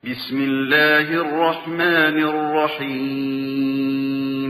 بسم الله الرحمن الرحيم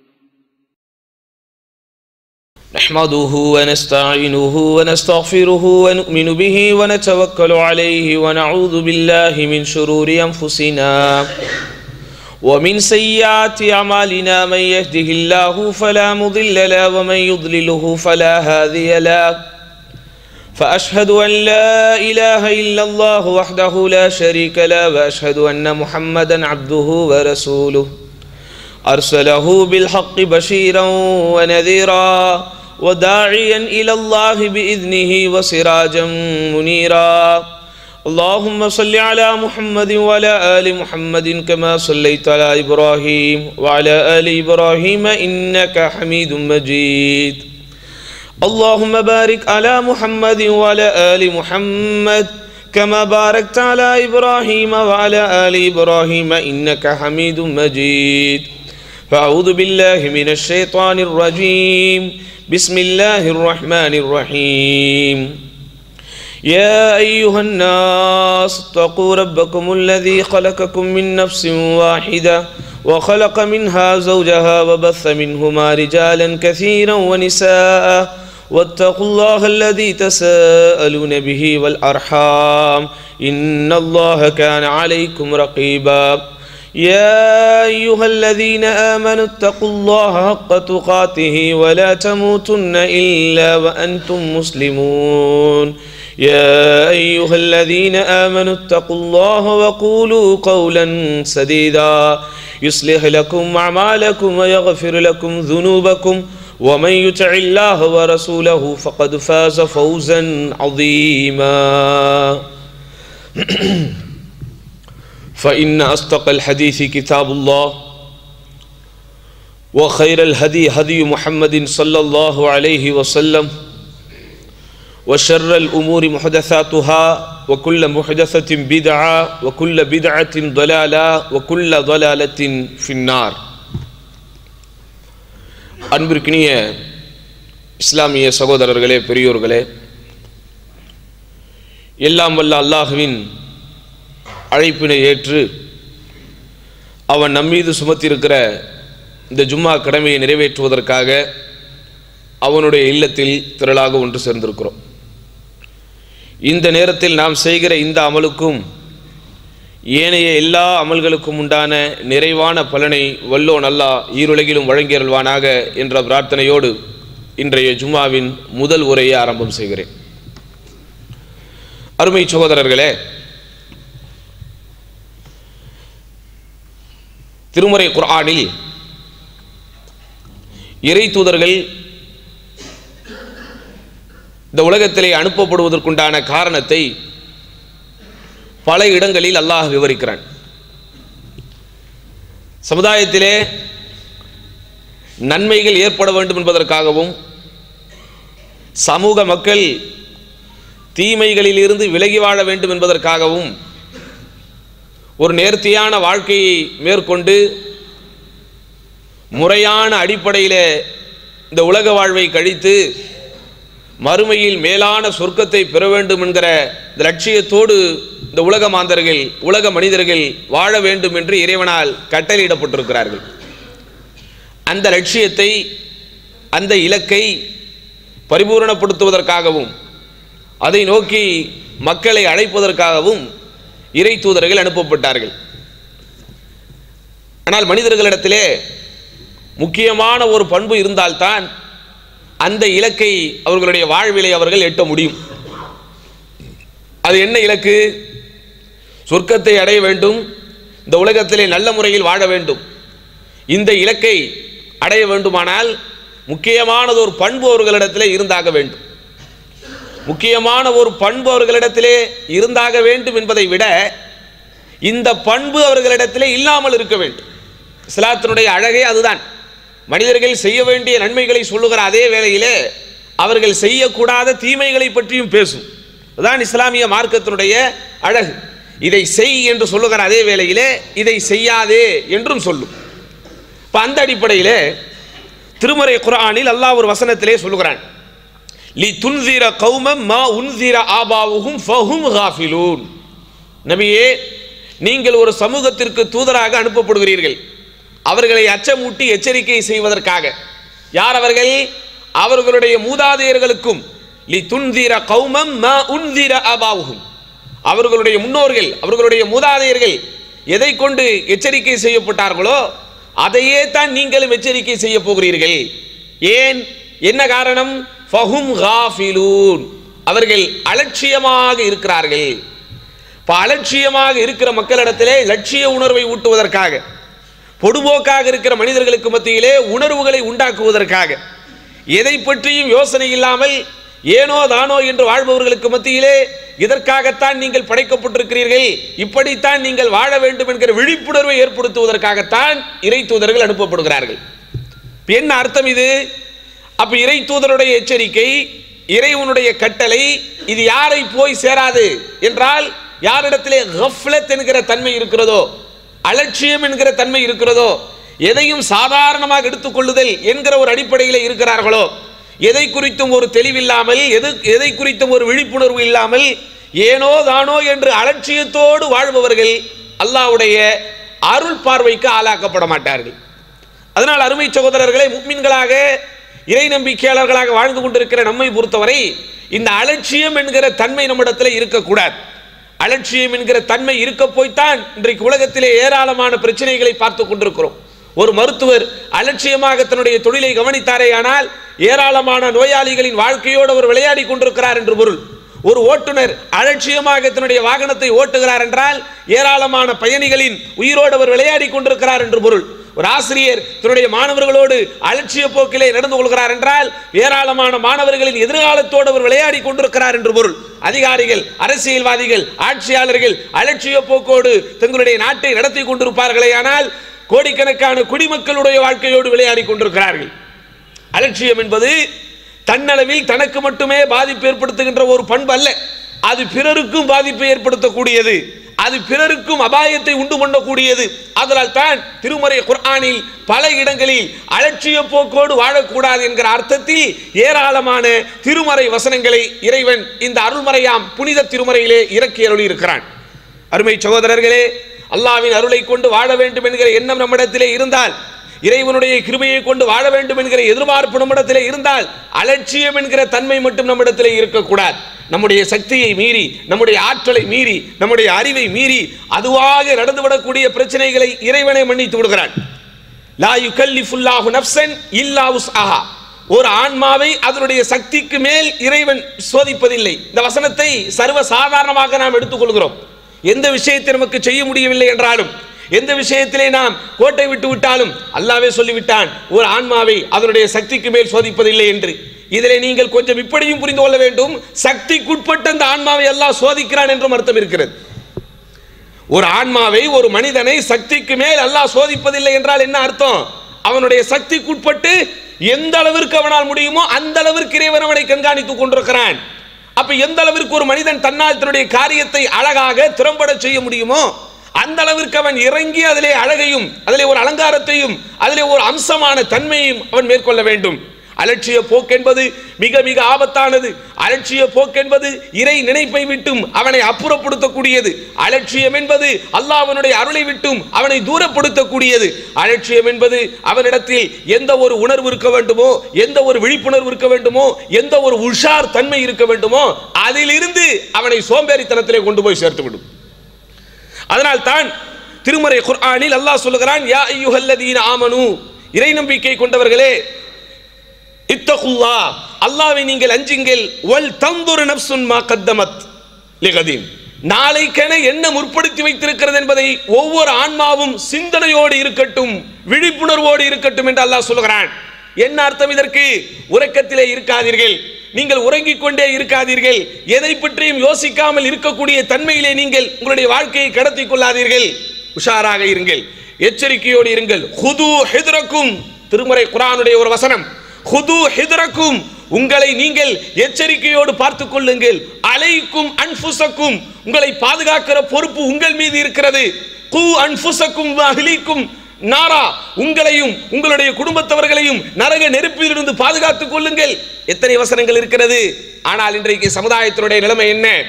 نحمده ونستعينه ونستغفره ونؤمن به ونتوكل عليه ونعوذ بالله من شرور أنفسنا ومن سيئات أعمالنا من يهده الله فلا مضل له ومن يضلله فلا هادي له فأشهد أن لا إله إلا الله وحده لا شريك له وأشهد أن محمدا عبده ورسوله أرسله بالحق بشيرا ونذيرا وداعيا إلى الله بإذنه وسراجا منيرا اللهم صل على محمد وعلى آل محمد كما صليت على إبراهيم وعلى آل إبراهيم إنك حميد مجيد اللهم بارك على محمد وعلى آل محمد كما باركت على إبراهيم وعلى آل إبراهيم إنك حميد مجيد فأعوذ بالله من الشيطان الرجيم بسم الله الرحمن الرحيم يا أيها الناس اتقوا ربكم الذي خلقكم من نفس واحدة وخلق منها زوجها وبث منهما رجالا كثيرا ونساء واتقوا الله الذي تساءلون به والأرحام إن الله كان عليكم رقيبا يا أيها الذين آمنوا اتقوا الله حق تقاته ولا تموتن إلا وأنتم مسلمون يا أيها الذين آمنوا اتقوا الله وقولوا قولا سديدا يصلح لكم أعمالكم ويغفر لكم ذنوبكم ومن يطع الله ورسوله فقد فاز فوزا عظيما فإن أصدق الحديث كتاب الله وخير الهدي هدي محمد صلى الله عليه وسلم وشر الأمور محدثاتها وكل محدثة بدعة وكل بدعة ضلالة وكل ضلالة في النار அன்பிற்கினிய இஸ்லாமிய சகோதரர்களே பெரியோர்களே எல்லாம் வல்ல அல்லாஹுவின் அழைப்பினை ஏற்று அவன் நம்மீது சுமத்திருக்கிற இந்த ஜும்மா கடமையை நிறைவேற்றுவதற்காக அவனுடைய இல்லத்தில் திரளாக ஒன்று சேர்ந்திருக்கிறோம் இந்த நேரத்தில் நாம் செய்கிற இந்த அமலுக்கும் ஏனைய எல்லா அமல்களுக்கும் உண்டான நிறைவான பலனை வல்லோன் அல்லா ஈருலகிலும் வழங்கியருள்வானாக என்ற பிரார்த்தனையோடு இன்றைய ஜும்மாவின் முதல் உரையை ஆரம்பம் செய்கிறேன் அருமை சகோதரர்களே திருமுறை குர்ஆனில் இறை தூதர்கள் இந்த உலகத்திலே அனுப்பப்படுவதற்குண்டான காரணத்தை பல இடங்களில் அல்லாஹ் விவரிக்கிறான் சமுதாயத்திலே நன்மைகள் ஏற்பட வேண்டும் என்பதற்காகவும் சமூக மக்கள் தீமைகளில் இருந்து விலகி வாழ வேண்டும் என்பதற்காகவும் ஒரு நேர்த்தியான வாழ்க்கையை மேற்கொண்டு முறையான அடிப்படையில் இந்த உலக வாழ்வை கழித்து மறுமையில் மேலான சொர்க்கத்தை பெற வேண்டும் என்கிற இந்த லட்சியத்தோடு இந்த உலக மாந்தர்கள் உலக மனிதர்கள் வாழ வேண்டும் என்று இறைவனால் கட்டளையிடப்பட்டிருக்கிறார்கள் அந்த லட்சியத்தை அந்த இலக்கை பரிபூரணப்படுத்துவதற்காகவும் அதை நோக்கி மக்களை அழைப்பதற்காகவும் இறை தூதர்கள் அனுப்பப்பட்டார்கள் ஆனால் மனிதர்களிடத்திலே முக்கியமான ஒரு பண்பு இருந்தால்தான் அந்த இலக்கை அவர்களுடைய வாழ்விலை அவர்கள் எட்ட முடியும் அது என்ன இலக்கு சொர்க்கத்தை அடைய வேண்டும் இந்த உலகத்திலே நல்ல முறையில் வாழ வேண்டும் இந்த இலக்கை அடைய வேண்டுமானால் முக்கியமானது ஒரு பண்பு அவர்களிடத்திலே இருந்தாக வேண்டும் முக்கியமான ஒரு பண்பு அவர்களிடத்திலே இருந்தாக வேண்டும் என்பதை விட இந்த பண்பு அவர்களிடத்திலே இல்லாமல் இருக்க வேண்டும் இஸ்லாத்தினுடைய அழகே அதுதான் மனிதர்கள் செய்ய வேண்டிய நன்மைகளை சொல்லுகிற அதே வேளையிலே அவர்கள் செய்யக்கூடாத தீமைகளை பற்றியும் பேசும் அதுதான் இஸ்லாமிய மார்க்கத்தினுடைய அழகு இதை செய் என்று சொல்லுகிற அதே வேளையிலே இதை செய்யாதே என்றும் சொல்லும் இப்போ அந்த அடிப்படையிலே திருமறை குரானில் அல்லாஹ் ஒரு வசனத்திலே சொல்லுகிறான் லி துன்சிர கௌமம் மா உன்சிர ஆபாவுகும் ஃபஹும் காஃபிலூன் நபியே நீங்கள் ஒரு சமூகத்திற்கு தூதராக அனுப்பப்படுகிறீர்கள் அவர்களை அச்சமூட்டி எச்சரிக்கை செய்வதற்காக யார் அவர்கள் அவர்களுடைய மூதாதையர்களுக்கும் லி துன்திர கௌமம் ம உன்திர அபாவுகும் அவர்களுடைய முன்னோர்கள் அவர்களுடைய மூதாதையர்கள் எதை கொண்டு எச்சரிக்கை செய்யப்பட்டார்களோ அதையே தான் நீங்களும் எச்சரிக்கை செய்ய போகிறீர்கள் ஏன் என்ன காரணம் ஃபஹும் காஃபிலூன் அவர்கள் அலட்சியமாக இருக்கிறார்கள் இப்போ அலட்சியமாக இருக்கிற மக்களிடத்திலே லட்சிய உணர்வை ஊட்டுவதற்காக பொடுபோக்காக இருக்கிற மனிதர்களுக்கு மத்தியிலே உணர்வுகளை உண்டாக்குவதற்காக எதை பற்றியும் யோசனை இல்லாமல் ஏனோ தானோ என்று வாழ்பவர்களுக்கு மத்தியிலே இதற்காகத்தான் நீங்கள் படைக்கப்பட்டிருக்கிறீர்கள் இப்படித்தான் நீங்கள் வாழ வேண்டும் என்கிற விழிப்புணர்வை ஏற்படுத்துவதற்காகத்தான் இறை தூதர்கள் அனுப்பப்படுகிறார்கள் இப்ப என்ன அர்த்தம் இது அப்ப இறை தூதருடைய எச்சரிக்கை இறைவனுடைய கட்டளை இது யாரை போய் சேராது என்றால் யாரிடத்திலே கஃப்லத் என்கிற தன்மை இருக்கிறதோ அலட்சியம் என்கிற தன்மை இருக்கிறதோ எதையும் சாதாரணமாக எடுத்துக்கொள்ளுதல் என்கிற ஒரு அடிப்படையில் இருக்கிறார்களோ எதை குறித்தும் ஒரு தெளிவில்லாமல் எது எதை குறித்தும் ஒரு விழிப்புணர்வு இல்லாமல் ஏனோ தானோ என்று அலட்சியத்தோடு வாழ்பவர்கள் அல்லாஹ்வுடைய அருள் பார்வைக்கு ஆளாக்கப்பட மாட்டார்கள் அதனால் அருமை சகோதரர்களே முக்மின்களாக இறை நம்பிக்கையாளர்களாக வாழ்ந்து கொண்டிருக்கிற நம்மை பொறுத்தவரை இந்த அலட்சியம் என்கிற தன்மை நம்மிடத்தில் இருக்கக்கூடாது அலட்சியம் என்கிற தன்மை இருக்க போய்த்தான் இன்றைக்கு உலகத்திலே ஏராளமான பிரச்சனைகளை பார்த்து கொண்டிருக்கிறோம் ஒரு மருத்துவர் அலட்சியமாக தன்னுடைய தொழிலை கவனித்தாரே ஆனால் ஏராளமான நோயாளிகளின் வாழ்க்கையோடு அவர் விளையாடி கொண்டிருக்கிறார் என்று பொருள் ஒரு ஓட்டுநர் அலட்சியமாக தன்னுடைய வாகனத்தை ஓட்டுகிறார் என்றால் ஏராளமான பயணிகளின் உயிரோடு அவர் விளையாடி கொண்டிருக்கிறார் என்று பொருள் ஒரு ஆசிரியர் தன்னுடைய மாணவர்களோடு அலட்சிய போக்கிலே நடந்து கொள்கிறார் என்றால் ஏராளமான மாணவர்களின் எதிர்காலத்தோடு அவர் விளையாடி கொண்டிருக்கிறார் என்று பொருள் அதிகாரிகள் அரசியல்வாதிகள் ஆட்சியாளர்கள் அலட்சிய போக்கோடு தங்களுடைய நாட்டை நடத்தி கொண்டிருப்பார்களே ஆனால் கோடிக்கணக்கான குடிமக்களுடைய வாழ்க்கையோடு விளையாடி கொண்டிருக்கிறார்கள் அலட்சியம் என்பது தன்னளவில் தனக்கு மட்டுமே பாதிப்பு ஏற்படுத்துகின்ற ஒரு பண்பு அல்ல அது பிறருக்கும் பாதிப்பை ஏற்படுத்தக்கூடியது அது பிறருக்கும் அபாயத்தை உண்டு பண்ணக்கூடியது அதனால் தான் திருமறை குர்ஆனில் பல இடங்களில் அலட்சிய போக்கோடு வாழக்கூடாது என்கிற அர்த்தத்தில் ஏராளமான திருமறை வசனங்களை இறைவன் இந்த அருள்மறையாம் புனித திருமறையிலே இறக்கி அருளி இருக்கிறான் அருமை சகோதரர்களே அல்லாவின் அருளை கொண்டு வாழ வேண்டும் என்கிற எண்ணம் நம்மிடத்திலே இருந்தால் இறைவனுடைய கிருபையை கொண்டு வாழ வேண்டும் என்கிற எதிர்பார்ப்பு நம்மிடத்திலே இருந்தால் அலட்சியம் என்கிற தன்மை மட்டும் நம்மிடத்திலே இருக்கக்கூடாது நம்முடைய சக்தியை மீறி நம்முடைய ஆற்றலை மீறி நம்முடைய அறிவை மீறி அதுவாக நடந்துவிடக்கூடிய பிரச்சனைகளை இறைவனை மன்னித்து விடுகிறான் லா யுகல்லிஃபுல்லாஹு நஃப்ஸன் இல்லா உஸ்அஹா ஒரு ஆன்மாவை அதனுடைய சக்திக்கு மேல் இறைவன் சோதிப்பதில்லை இந்த வசனத்தை சர்வ சாதாரணமாக நாம் எடுத்துக்கொள்கிறோம் எந்த விஷயத்தை நமக்கு செய்ய முடியவில்லை என்றாலும் எந்த விஷயத்திலே நாம் கோட்டை விட்டு விட்டாலும் அல்லாவே சொல்லிவிட்டான் ஒரு ஆன்மாவை அதனுடைய சக்திக்கு மேல் சோதிப்பதில்லை என்று இதிலே நீங்கள் கொஞ்சம் இப்படியும் புரிந்து கொள்ள வேண்டும் சக்திக்குட்பட்ட அந்த ஆன்மாவை எல்லாம் சோதிக்கிறான் என்றும் அர்த்தம் இருக்கிறது ஒரு ஆன்மாவை ஒரு மனிதனை சக்திக்கு மேல் அல்லாஹ் சோதிப்பதில்லை என்றால் என்ன அர்த்தம் அவனுடைய சக்திக்குட்பட்டு எந்த அளவிற்கு அவனால் முடியுமோ அந்த அளவிற்கு இறைவன் அவனை கண்காணித்துக் கொண்டிருக்கிறான் அப்ப எந்த அளவிற்கு ஒரு மனிதன் தன்னால் தன்னுடைய காரியத்தை அழகாக திறம்பட செய்ய முடியுமோ அந்த அளவிற்கு அவன் இறங்கி அதிலே அழகையும் அதிலே ஒரு அலங்காரத்தையும் அதிலே ஒரு அம்சமான தன்மையும் அவன் மேற்கொள்ள வேண்டும் அலட்சிய போக்கென்பது மிக மிக ஆபத்தானது அலட்சிய போக்கென்பது இறை நினைப்பை விட்டும் அவனை அப்புறப்படுத்தக்கூடியது அலட்சியம் என்பது அல்லாஹ்வினுடைய அருளை விட்டும் அவனை தூரப்படுத்தக்கூடியது அலட்சியம் என்பது அவனிடத்தில் எந்த ஒரு உணர்வு இருக்க வேண்டுமோ எந்த ஒரு விழிப்புணர்வு இருக்க வேண்டுமோ எந்த ஒரு உஷார் தன்மை இருக்க வேண்டுமோ அதிலிருந்து அவனை சோம்பேறித்தனத்திலே கொண்டு போய் சேர்த்துவிடும் அதனால் தான் திருமறை குர்ஆனில் அல்லாஹ் சொல்லுகிறான் யா ஐயுஹல்லதீன ஆமனு இறை நம்பிக்கை கொண்டவர்களே இத்தகுல்லா அல்லாவை நீங்கள் அஞ்சுங்கள் வல் தந்துரு நப்சுன் மா கத்தமத் லிகதீன் நாளைக்கென என்ன முற்படுத்தி வைத்திருக்கிறது என்பதை ஒவ்வொரு ஆன்மாவும் சிந்தனையோடு இருக்கட்டும் விழிப்புணர்வோடு இருக்கட்டும் என்று அல்லாஹ் சொல்லுகிறான் என்ன அர்த்தம் இதற்கு உறக்கத்திலே இருக்காதீர்கள் நீங்கள் உறங்கிக் கொண்டே இருக்காதீர்கள் எதை பற்றியும் யோசிக்காமல் இருக்கக்கூடிய தன்மையிலே நீங்கள் உங்களுடைய வாழ்க்கையை கடத்திக் கொள்ளாதீர்கள் உஷாராக இருங்கள் எச்சரிக்கையோடு இருங்கள் ஹுது ஹிதுரக்கும் திருமறை குரானுடைய ஒரு வசனம் ஹுது ஹிதுரக்கும் உங்களை நீங்கள் எச்சரிக்கையோடு பார்த்துக் கொள்ளுங்கள் அலைக்கும் அன்புசக்கும் உங்களை பாதுகாக்கிற பொறுப்பு உங்கள் மீது இருக்கிறது கு அன்புசக்கும் அஹ்லீக்கும் நாரா உங்களையும் உங்களுடைய குடும்பத்தவர்களையும் நரக நெருப்பிலிருந்து பாதுகாத்துக் கொள்ளுங்கள் எத்தனை வசனங்கள் இருக்கிறது ஆனால் இன்றைக்கு சமுதாயத்தினுடைய நிலைமை என்ன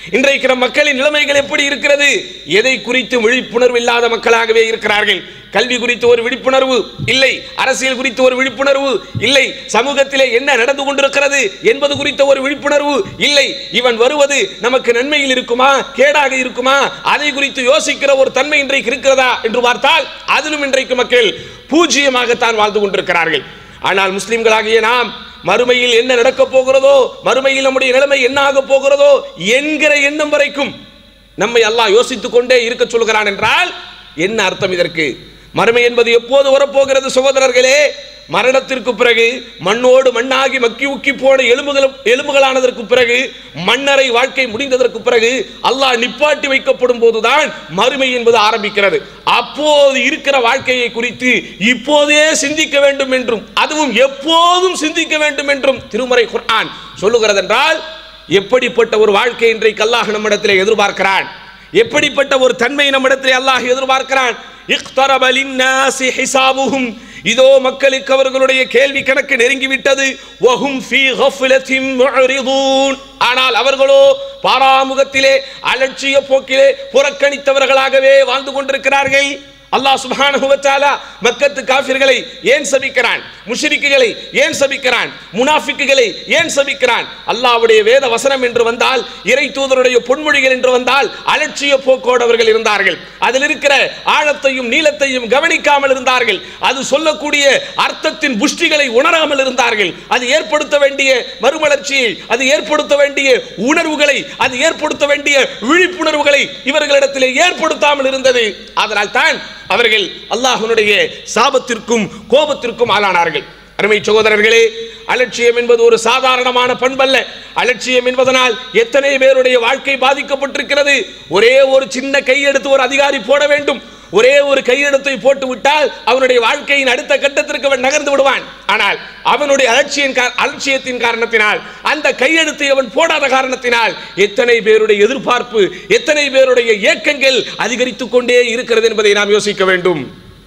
இன்றைக்கு நம் மக்களின் நிலைமைகள் எப்படி இருக்கிறது எதை குறித்து விழிப்புணர்வு இல்லாத மக்களாகவே இருக்கிறார்கள் கல்வி குறித்து ஒரு விழிப்புணர்வு இல்லை அரசியல் குறித்து ஒரு விழிப்புணர்வு இல்லை சமூகத்திலே என்ன நடந்து கொண்டிருக்கிறது என்பது குறித்த ஒரு விழிப்புணர்வு இல்லை இவன் வருவது நமக்கு நன்மையில் இருக்குமா கேடாக இருக்குமா அதை குறித்து யோசிக்கிற ஒரு தன்மை இன்றைக்கு இருக்கிறதா என்று பார்த்தால் அதிலும் இன்றைக்கு மக்கள் பூஜ்ஜியமாகத்தான் வாழ்ந்து கொண்டிருக்கிறார்கள் ஆனால் முஸ்லிம்களாகிய நாம் மறுமையில் என்ன நடக்கப் போகிறதோ மறுமையில் நம்முடைய நிலைமை என்ன ஆக போகிறதோ என்கிற எண்ணம் வரைக்கும் நம்மை அல்லாஹ் யோசித்துக் கொண்டே இருக்க சொல்கிறான் என்றால் என்ன அர்த்தம் இதற்கு மறுமை என்பது எப்போது வரப்போகிறது சகோதரர்களே மரணத்திற்கு பிறகு மண்ணோடு மண்ணாகி மக்கி உக்கி போன எலும்புகள் எலும்புகளானதற்கு பிறகு மண்ணறை வாழ்க்கை முடிந்ததற்கு பிறகு அல்லாஹ் நிப்பாட்டி வைக்கப்படும் போதுதான் மறுமை என்பது ஆரம்பிக்கிறது அப்போது இருக்கிற வாழ்க்கையை குறித்து இப்போதே சிந்திக்க வேண்டும் என்றும் அதுவும் எப்போதும் சிந்திக்க வேண்டும் என்றும் திருமறை குர்ஆன் சொல்லுகிறது என்றால் எப்படிப்பட்ட ஒரு வாழ்க்கை இன்றைக்கு அல்லாஹ் நம்மிடத்தில் எதிர்பார்க்கிறான் எப்படிப்பட்ட ஒரு தன்மை நம்மிடத்தில் அல்லாஹ் எதிர்பார்க்கிறான் இக்தரப லின்னாசி ஹிசாபுஹும் இதோ மக்களுக்கு அவர்களுடைய கேள்வி கணக்கு நெருங்கிவிட்டது வஹும் ஃபீ கஃப்லத்தின் முஅரிதூன் ஆனால் அவர்களோ பாராமுகத்திலே அலட்சிய போக்கிலே புறக்கணித்தவர்களாகவே வாழ்ந்து கொண்டிருக்கிறார்கள் அல்லாஹ் சுப்ஹானஹு வ தஆலா மக்கத்து காஃபிர்களை ஏன் சபிக்கிறான் முஷ்ரிக்குகளை ஏன் சபிக்கிறான் முனாஃபிக்குகளை ஏன் சபிக்கிறான் அல்லாஹ்வுடைய வேத வசனம் என்று வந்தால் இறை தூதருடைய பொன்மொழிகள் என்று வந்தால் அலட்சிய போக்கோடு அவர்கள் இருந்தார்கள் அதில் இருக்கிற ஆழத்தையும் நீளத்தையும் கவனிக்காமல் இருந்தார்கள் அது சொல்லக்கூடிய அர்த்தத்தின் புஷ்டிகளை உணராமல் இருந்தார்கள் அது ஏற்படுத்த வேண்டிய மறுமலர்ச்சியை அது ஏற்படுத்த வேண்டிய உணர்வுகளை அது ஏற்படுத்த வேண்டிய விழிப்புணர்வுகளை இவர்களிடத்திலே ஏற்படுத்தாமல் இருந்தது அதனால் தான் அவர்கள் அல்லாஹ்வினுடைய சாபத்திற்கும் கோபத்திற்கும் ஆளானார்கள் அருமை சகோதரர்களே அலட்சியம் என்பது ஒரு சாதாரணமான பண்பல்ல அலட்சியம் என்பதனால் எத்தனை பேருடைய வாழ்க்கை பாதிக்கப்பட்டிருக்கிறது ஒரே ஒரு சின்ன கையெடுத்து ஒரு அதிகாரி போட வேண்டும் ஒரே ஒரு கையெழுத்தை போட்டு விட்டால் அவனுடைய வாழ்க்கையின் அடுத்த கட்டத்திற்கு அவன் நகர்ந்து விடுவான் ஆனால் அவனுடைய அலட்சியின் கா- அலட்சியத்தின் காரணத்தினால் அந்த கையெழுத்தை அவன் போடாத காரணத்தினால் எத்தனை பேருடைய எதிர்பார்ப்பு எத்தனை பேருடைய ஏக்கங்கள் அதிகரித்துக் கொண்டே இருக்கிறது என்பதை நாம் யோசிக்க வேண்டும்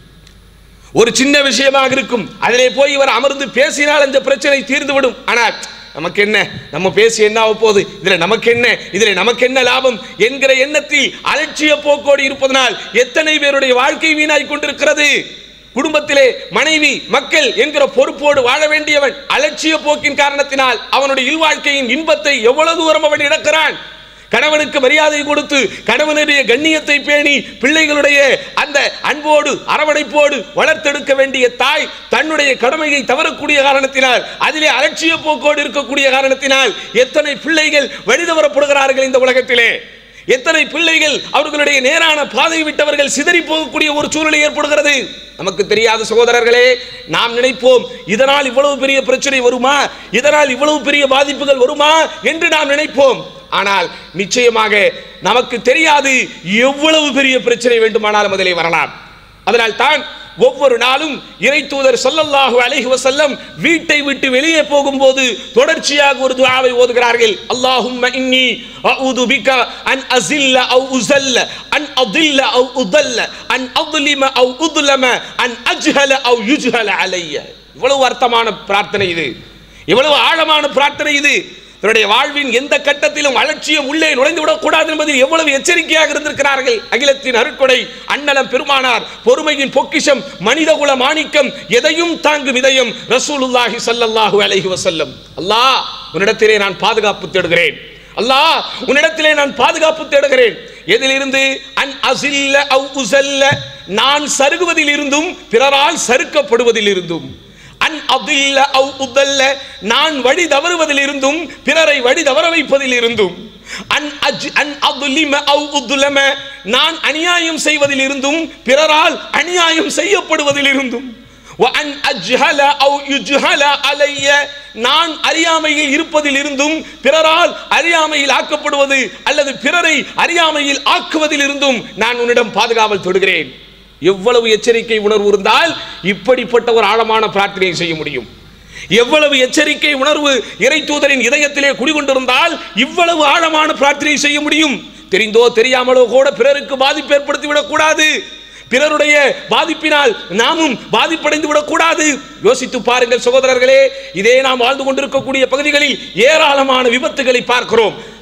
ஒரு சின்ன விஷயமாக இருக்கும் அதிலே போய் இவர் அமர்ந்து பேசினால் அந்த பிரச்சனை தீர்ந்துவிடும் ஆனால் நமக்கு என்ன நம்ம பேசி என்ன ஆக போகுது இதுல நமக்கு என்ன இதுல நமக்கு என்ன லாபம் என்கிற எண்ணத்தில் அலட்சிய போக்கோடு இருப்பதனால் எத்தனை பேருடைய வாழ்க்கை வீணாய் கொண்டிருக்கிறது குடும்பத்திலே மனைவி மக்கள் என்கிற பொறுப்போடு வாழ வேண்டியவன் அலட்சிய போக்கின் காரணத்தினால் அவனுடைய இல்வாழ்க்கையின் இன்பத்தை எவ்வளவு தூரம் அவன் இழக்கிறான் கணவனுக்கு மரியாதை கொடுத்து கணவனுடைய கண்ணியத்தை பேணி பிள்ளைகளுடைய அந்த அன்போடு அரவணைப்போடு வளர்த்தெடுக்க வேண்டிய தாய் தன்னுடைய கடமையை தவறக்கூடிய காரணத்தினால் அதிலே அலட்சிய போக்கோடு இருக்கக்கூடிய காரணத்தினால் எத்தனை பிள்ளைகள் வழிதவரப்படுகிறார்கள் இந்த உலகத்திலே எத்தனை பிள்ளைகள் அவர்களுடைய நேரான பாதை விட்டவர்கள் சிதறி போகக்கூடிய ஒரு சூழ்நிலை ஏற்படுகிறது நமக்கு தெரியாத சகோதரர்களே நாம் நினைப்போம் இதனால் இவ்வளவு பெரிய பிரச்சனை வருமா இதனால் இவ்வளவு பெரிய பாதிப்புகள் வருமா என்று நாம் நினைப்போம் ஆனால் நிச்சயமாக நமக்கு தெரியாது எவ்வளவு பெரிய பிரச்சனை வேண்டுமானாலும் அதிலே வரலாம் அதனால் தான் ஒவ்வொரு நாளும் இறை தூதர் ஸல்லல்லாஹு அலைஹி வஸல்லம் வீட்டை விட்டு வெளியே போகும்போது தொடர்ச்சியாக ஒரு துஆவை ஓதுகிறார்கள் அல்லாஹும்ம இன்னி அஊது பிக அன் அஸில்ல அவ் உஸல்ல அன் அதில்ல அவ் உதல்ல அன் அظلم அவ் உظلم அன் அஜ்ஹல அவ் யுஜ்ஹல அலைய இவ்வளவு அர்த்தமான பிரார்த்தனை இது இவ்வளவு ஆழமான பிரார்த்தனை இது தன்னுடைய வாழ்வின் எந்த கட்டத்திலும் அலட்சியம் உள்ளே நுழைந்து விடக்கூடாது என்பதில் எவ்வளவு எச்சரிக்கையாக இருந்திருக்கிறார்கள் அகிலத்தின் அருட்கொடை அண்ணலம் பெருமானார் பொறுமையின் பொக்கிஷம் மனிதகுல மாணிக்கம் எதையும் தாங்கும் இதயம் ரசூலுல்லாஹி ஸல்லல்லாஹு அலைஹி வஸல்லம் அல்லாஹ் உன்னிடத்திலே நான் பாதுகாப்பு தேடுகிறேன் அல்லாஹ் உன்னிடத்திலே நான் பாதுகாப்பு தேடுகிறேன் எதிலிருந்து அன் அசில்ல அவ் உசல்ல நான் சருகுவதில் இருந்தும் பிறரால் சறுக்கப்படுவதில் இருந்தும் அன் அதில்ல அவ் உதல்ல நான் வழி தவறுவதில் இருந்தும் பிறரை வழி தவற வைப்பதில் இருந்தும் அன் அஜ் அன் அதுலிம அவ் உதுலம நான் அநியாயம் செய்வதில் இருந்தும் பிறரால் அநியாயம் செய்யப்படுவதில் இருந்தும் وأن أجهل أو يجهل علي நான் அறியாமையில் இருப்பதில் இருந்தும் பிறரால் அறியாமையில் ஆக்கப்படுவது அல்லது பிறரை அறியாமையில் ஆக்குவதில் இருந்தும் நான் உன்னிடம் பாதுகாவல் தொடுகிறேன் எவ்வளவு எச்சரிக்கை உணர்வு இருந்தால் இப்படிப்பட்ட ஒரு ஆழமான பிரார்த்தனையை செய்ய முடியும் எவ்வளவு எச்சரிக்கை உணர்வு இறை தூதரின் இதயத்திலே குடிகொண்டிருந்தால் இவ்வளவு ஆழமான பிரார்த்தனை செய்ய முடியும் தெரிந்தோ தெரியாமலோ கூட பிறருக்கு பாதிப்பு ஏற்படுத்தி விடக்கூடாது பிறருடைய பாதிப்பினால் நாமும் பாதிப்படைந்து விடக்கூடாது யோசித்து பாருங்கள் சகோதரர்களே இதே நாம் வாழ்ந்து கொண்டிருக்கக்கூடிய பகுதிகளில் ஏராளமான விபத்துகளை பார்க்கிறோம்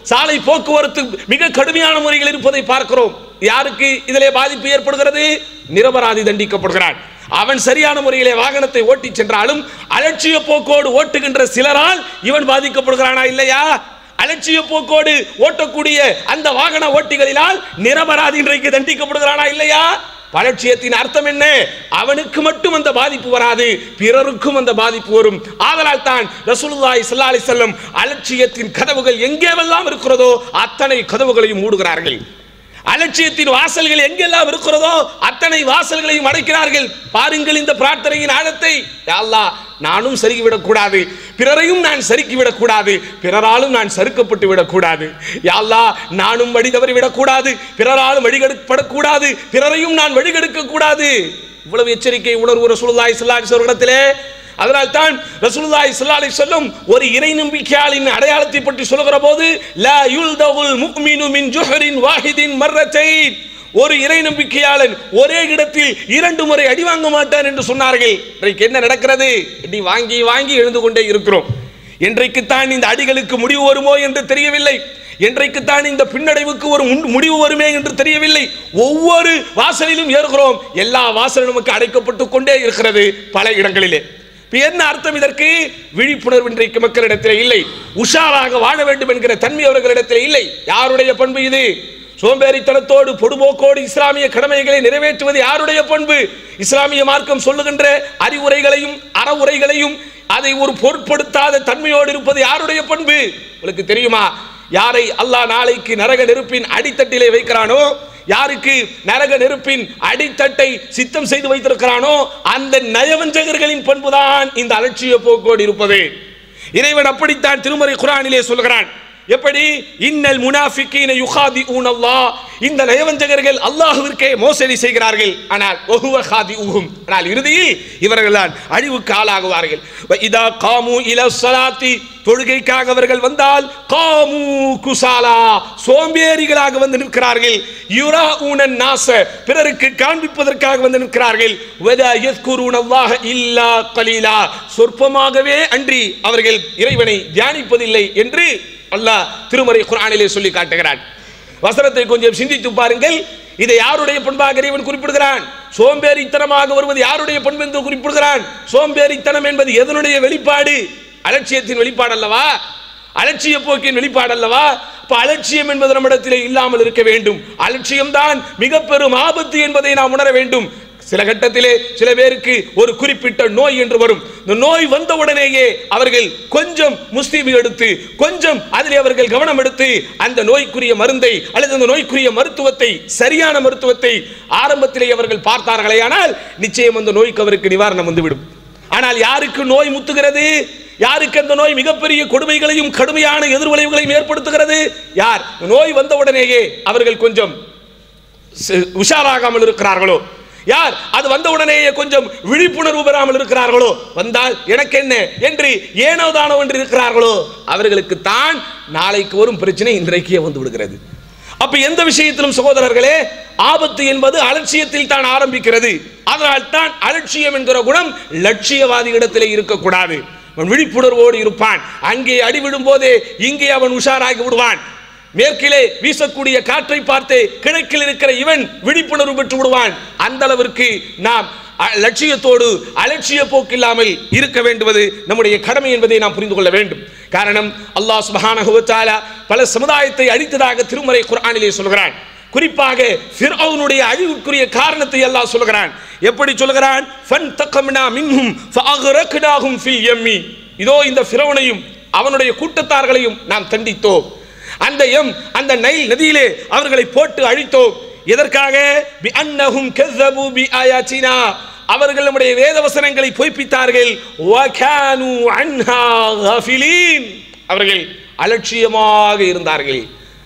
சாலை போக்குவரத்து மிக கடுமையான முறையில் இருப்பதை பார்க்கிறோம் யாருக்கு இதிலே பாதிப்பு ஏற்படுகிறது நிரபராதி தண்டிக்கப்படுகிறான் அவன் சரியான முறையிலே வாகனத்தை ஓட்டி சென்றாலும் அலட்சிய போக்கோடு ஓட்டுகின்ற சிலரால் இவன் பாதிக்கப்படுகிறானா இல்லையா அலட்சிய போக்கோடு ஓட்டக்கூடிய அந்த வாகன ஓட்டிகளினால் நிரபராதி இன்றைக்கு தண்டிக்கப்படுகிறானா இல்லையா பலட்சியத்தின் அர்த்தம் என்ன அவனுக்கு மட்டும் அந்த பாதிப்பு வராது பிறருக்கும் அந்த பாதிப்பு வரும் ஆதலால் தான் ரசூலுல்லாஹி ஸல்லல்லாஹு அலைஹி வஸல்லம் அலட்சியத்தின் கதவுகள் எங்கேவெல்லாம் இருக்கிறதோ அத்தனை கதவுகளையும் மூடுகிறார்கள் அலட்சியத்தின் வாசல்கள் எங்கெல்லாம் இருக்கிறதோ அத்தனை வாசல்களையும் அடைக்கிறார்கள் பாருங்கள் இந்த பிரார்த்தனையின் ஆழத்தை யா அல்லாஹ் நானும் சறுக்கிவிடக் கூடாது பிறரையும் நான் சறுக்கி விடக்கூடாது பிறராலும் நான் சறுக்கப்பட்டு விடக்கூடாது யா அல்லாஹ் நானும் வழி தவறி விடக்கூடாது பிறராலும் வழிகெடுப்படக்கூடாது பிறரையும் நான் வழிகெடுக்க கூடாது இவ்வளவு எச்சரிக்கை உணர்வு ரசூலுல்லாஹி ஸல்லல்லாஹு அலைஹி வஸல்லம் இடத்திலே அதனால் தான் ரசூலுல்லாஹி ஸல்லல்லாஹு அலைஹி வஸல்லம் ஒரு இறை நம்பிக்கையாளின் அடையாளத்தை பற்றி சொல்லுகிற போது லா யுல்தகுல் முஃமினு மின் ஜுஹரின் வாஹிதின் மர்ரத்தைன் ஒரு இறை நம்பிக்கையாளன் ஒரே இடத்தில் இரண்டு முறை அடி வாங்க மாட்டான் என்று சொன்னார்கள் இன்றைக்கு என்ன நடக்கிறது அடி வாங்கி வாங்கி எழுந்து கொண்டே இருக்கிறோம் என்றைக்குத்தான் இந்த அடிகளுக்கு முடிவு வருமோ என்று தெரியவில்லை என்றைக்குத்தான் இந்த பின்னடைவுக்கு ஒரு முன்- முடிவு வருமே என்று தெரியவில்லை ஒவ்வொரு வாசலிலும் ஏறுகிறோம் எல்லா வாசலும் நமக்கு அடைக்கப்பட்டு கொண்டே இருக்கிறது பல இடங்களிலே இப்ப என்ன அர்த்தம் இதற்கு விழிப்புணர்வு இன்றைக்கு மக்களிடத்தில் இல்லை உஷாராக வாழ வேண்டும் என்கிற தன்மை அவர்களிடத்தில் இல்லை யாருடைய பண்பு இது சோம்பேறித்தனத்தோடு பொடுபோக்கோடு இஸ்லாமிய கடமைகளை நிறைவேற்றுவது யாருடைய பண்பு இஸ்லாமிய மார்க்கம் சொல்லுகின்ற அறிவுரைகளையும் அறவுரைகளையும் அதை ஒரு பொருட்படுத்தாத தன்மையோடு இருப்பது யாருடைய பண்பு உங்களுக்கு தெரியுமா யாரை அல்லாஹ் நாளைக்கு நரக நெருப்பின் அடித்தட்டிலே வைக்கிறானோ யாருக்கு நரக நெருப்பின் அடித்தட்டை சித்தம் செய்து வைத்திருக்கிறானோ அந்த நயவஞ்சகர்களின் பண்புதான் இந்த அலட்சிய போக்கோடு இருப்பது இறைவன் அப்படித்தான் திருமறை குரானிலே சொல்கிறான் எப்படி இன்னல் முனாஃபிக்கீன யுகாதிஊன் அல்லாஹ் இந்த நயவஞ்சகர்கள் அல்லாஹ்விற்கே மோசடி செய்கிறார்கள் ஆனால் ஒஹுவ காதிஊஹும் ஆனால் இறுதியில் இவர்கள் தான் அழிவுக்கு ஆளாகுவார்கள் வ இதா காமு இல ஸலாத்தி தொழுகைக்காக அவர்கள் வந்தால் காமு குசாலா சோம்பேறிகளாக வந்து நிற்கிறார்கள் யுரா ஊனன் நாச பிறருக்கு காண்பிப்பதற்காக வந்து நிற்கிறார்கள் வதா யஸ்குரூன அல்லாஹ இல்லா கலீலா சொற்பமாகவே அன்றி அவர்கள் இறைவனை தியானிப்பதில்லை என்று அல்லாஹ் திருமறை குர்ஆனிலே சொல்லி காட்டுகிறான் வசனத்தை கொஞ்சம் சிந்தித்து பாருங்கள் இதை யாருடைய பண்பாக இறைவன் குறிப்பிடுகிறான் சோம்பேறித்தனமாக வருவது யாருடைய பண்பு என்று குறிப்பிடுகிறான் சோம்பேறித்தனம் என்பது எதனுடைய வெளிப்பாடு அலட்சியத்தின் வெளிப்பாடு அல்லவா அலட்சிய போக்கின் வெளிப்பாடு அல்லவா அப்ப அலட்சியம் என்பது நம்மிடத்திலே இல்லாமல் இருக்க வேண்டும் அலட்சியம்தான் மிக பெரும் ஆபத்து என்பதை நாம் உணர வேண்டும் சில கட்டத்திலே சில பேருக்கு ஒரு குறிப்பிட்ட நோய் என்று வரும் இந்த நோய் வந்த உடனேயே அவர்கள் கொஞ்சம் முஸ்லீம் எடுத்து கொஞ்சம் அதிலே அவர்கள் கவனம் எடுத்து அந்த நோய்க்குரிய மருந்தை அல்லது அந்த நோய்க்குரிய மருத்துவத்தை சரியான மருத்துவத்தை ஆரம்பத்திலே அவர்கள் பார்த்தார்களே ஆனால் நிச்சயம் அந்த நோய்க்கு அவருக்கு நிவாரணம் வந்துவிடும் ஆனால் யாருக்கு நோய் முத்துகிறது யாருக்கு அந்த நோய் மிகப்பெரிய கொடுமைகளையும் கடுமையான எதிர்விளைவுகளையும் ஏற்படுத்துகிறது யார் நோய் வந்த உடனேயே அவர்கள் கொஞ்சம் சி- உஷாராகாமல் இருக்கிறார்களோ யார் அது வந்த உடனேயே கொஞ்சம் விழிப்புணர்வு பெறாமல் இருக்கிறார்களோ வந்தால் எனக்கு என்ன என்று ஏனோ தானோ என்று இருக்கிறார்களோ அவர்களுக்கு தான் நாளைக்கு வரும் பிரச்சனை இன்றைக்கே வந்து விடுகிறது அப்ப எந்த விஷயத்திலும் சகோதரர்களே ஆபத்து என்பது அலட்சியத்தில் தான் ஆரம்பிக்கிறது அதனால் தான் அலட்சியம் என்கிற குணம் லட்சியவாதி இடத்திலே இருக்கக்கூடாது அவன் விழிப்புணர்வோடு இருப்பான் அங்கே அடிவிடும் போதே இங்கே அவன் உஷாராகி விடுவான் மேற்கிலே வீசக்கூடிய காற்றை பார்த்து கிழக்கில் இருக்கிற இவன் விழிப்புணர்வு பெற்று விடுவான் அந்த அளவிற்கு நாம் அ- லட்சியத்தோடு அலட்சிய போக்கு இல்லாமல் இருக்க வேண்டுவது நம்முடைய கடமை என்பதை நாம் புரிந்து கொள்ள வேண்டும் காரணம் அல்லாஹ் சுப்ஹானஹு வ தஆலா பல சமுதாயத்தை அழித்ததாக திருமறை குர்ஆனிலே சொல்கிறான் குறிப்பாக ஃபிர்அவுனுடைய அழிவுக்குரிய காரணத்தை அல்லாஹ் சொல்கிறான் எப்படி சொல்கிறான் ஃபன் தக்கம்னா மின்ஹும் ஃபஅக்ரக்னாஹும் ஃபில் யம்மி இதோ இந்த ஃபிரௌனையும் அவனுடைய கூட்டத்தார்களையும் நாம் தண்டித்தோம் அந்த எம் அந்த நைல் நதியிலே அவர்களை போட்டு அழித்தோம் எதற்காக பி அன்னஹும் கஸ்ஸபு பி ஆயாத்தினா அவர்கள் நம்முடைய வேத வசனங்களை பொய்ப்பித்தார்கள் வகானு அன்ஹா கஃபிலீன் அவர்கள் அலட்சியமாக இருந்தார்கள்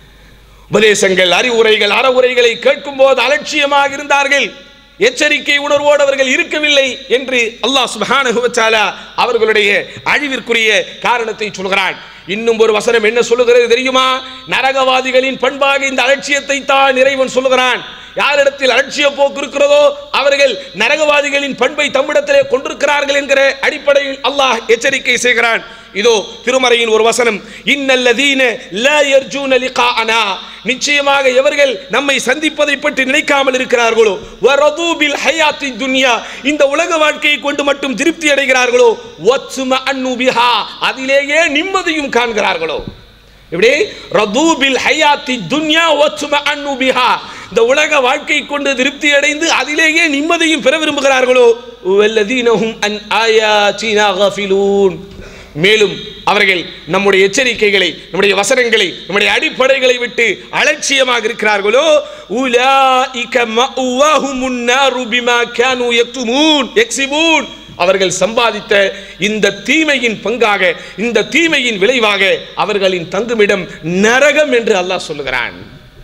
உபதேசங்கள் அறிவுரைகள் அறவுரைகளை கேட்கும் போது அலட்சியமாக இருந்தார்கள் எச்சரிக்கை உணர்வோடு அவர்கள் இருக்கவில்லை என்று அல்லாஹ் சுப்ஹானஹு வ தஆலா அவர்களுடைய அழிவிற்குரிய காரணத்தை சொல்கிறான் இன்னும் ஒரு வசனம் என்ன சொல்லுகிறது தெரியுமா நரகவாதிகளின் பண்பாக இந்த அலட்சியத்தை தான் இறைவன் சொல்லுகிறான் யாரிடத்தில் அலட்சிய போக்கு இருக்கிறதோ அவர்கள் நரகவாதிகளின் பண்பை தம்மிடத்திலே கொண்டிருக்கிறார்கள் என்கிற அடிப்படையில் அல்லாஹ் எச்சரிக்கை செய்கிறான் இதோ திருமறையின் ஒரு வசனம் இன்னல்லதீன லா யர்ஜூன லிகாஅனா நிச்சயமாக எவர்கள் நம்மை சந்திப்பதை பற்றி நினைக்காமல் இருக்கிறார்களோ வரது பில் ஹயாத்தி துன்யா இந்த உலக வாழ்க்கையை கொண்டு மட்டும் திருப்தி அடைகிறார்களோ வத்சும அன்னு பிஹா அதிலேயே நிம்மதியும் காண்கிறார்களோ இப்படி ரதூபில் ஹயாத்தி துன்யா வத்சும அன்னு பிஹா இந்த உலக வாழ்க்கை கொண்டு திருப்தி அடைந்து அதிலேயே நிம்மதியும் பெற விரும்புகிறார்களோ வல்லதீனஹும் அன் ஆயாத்தினா கஃபிலூன் மேலும் அவர்கள் நம்முடைய எச்சரிக்கைகளை நம்முடைய வசனங்களை நம்முடைய அடிப்படைகளை விட்டு அலட்சியமாக இருக்கிறார்களோ உலாஇக மஅவாஹுமுன் நாரு பிமா கானூ யக்துமூன் யக்ஸிபூன் அவர்கள் சம்பாதித்த இந்த தீமையின் பங்காக இந்த தீமையின் விளைவாக அவர்களின் தங்குமிடம் நரகம் என்று அல்லாஹ் சொல்லுகிறான்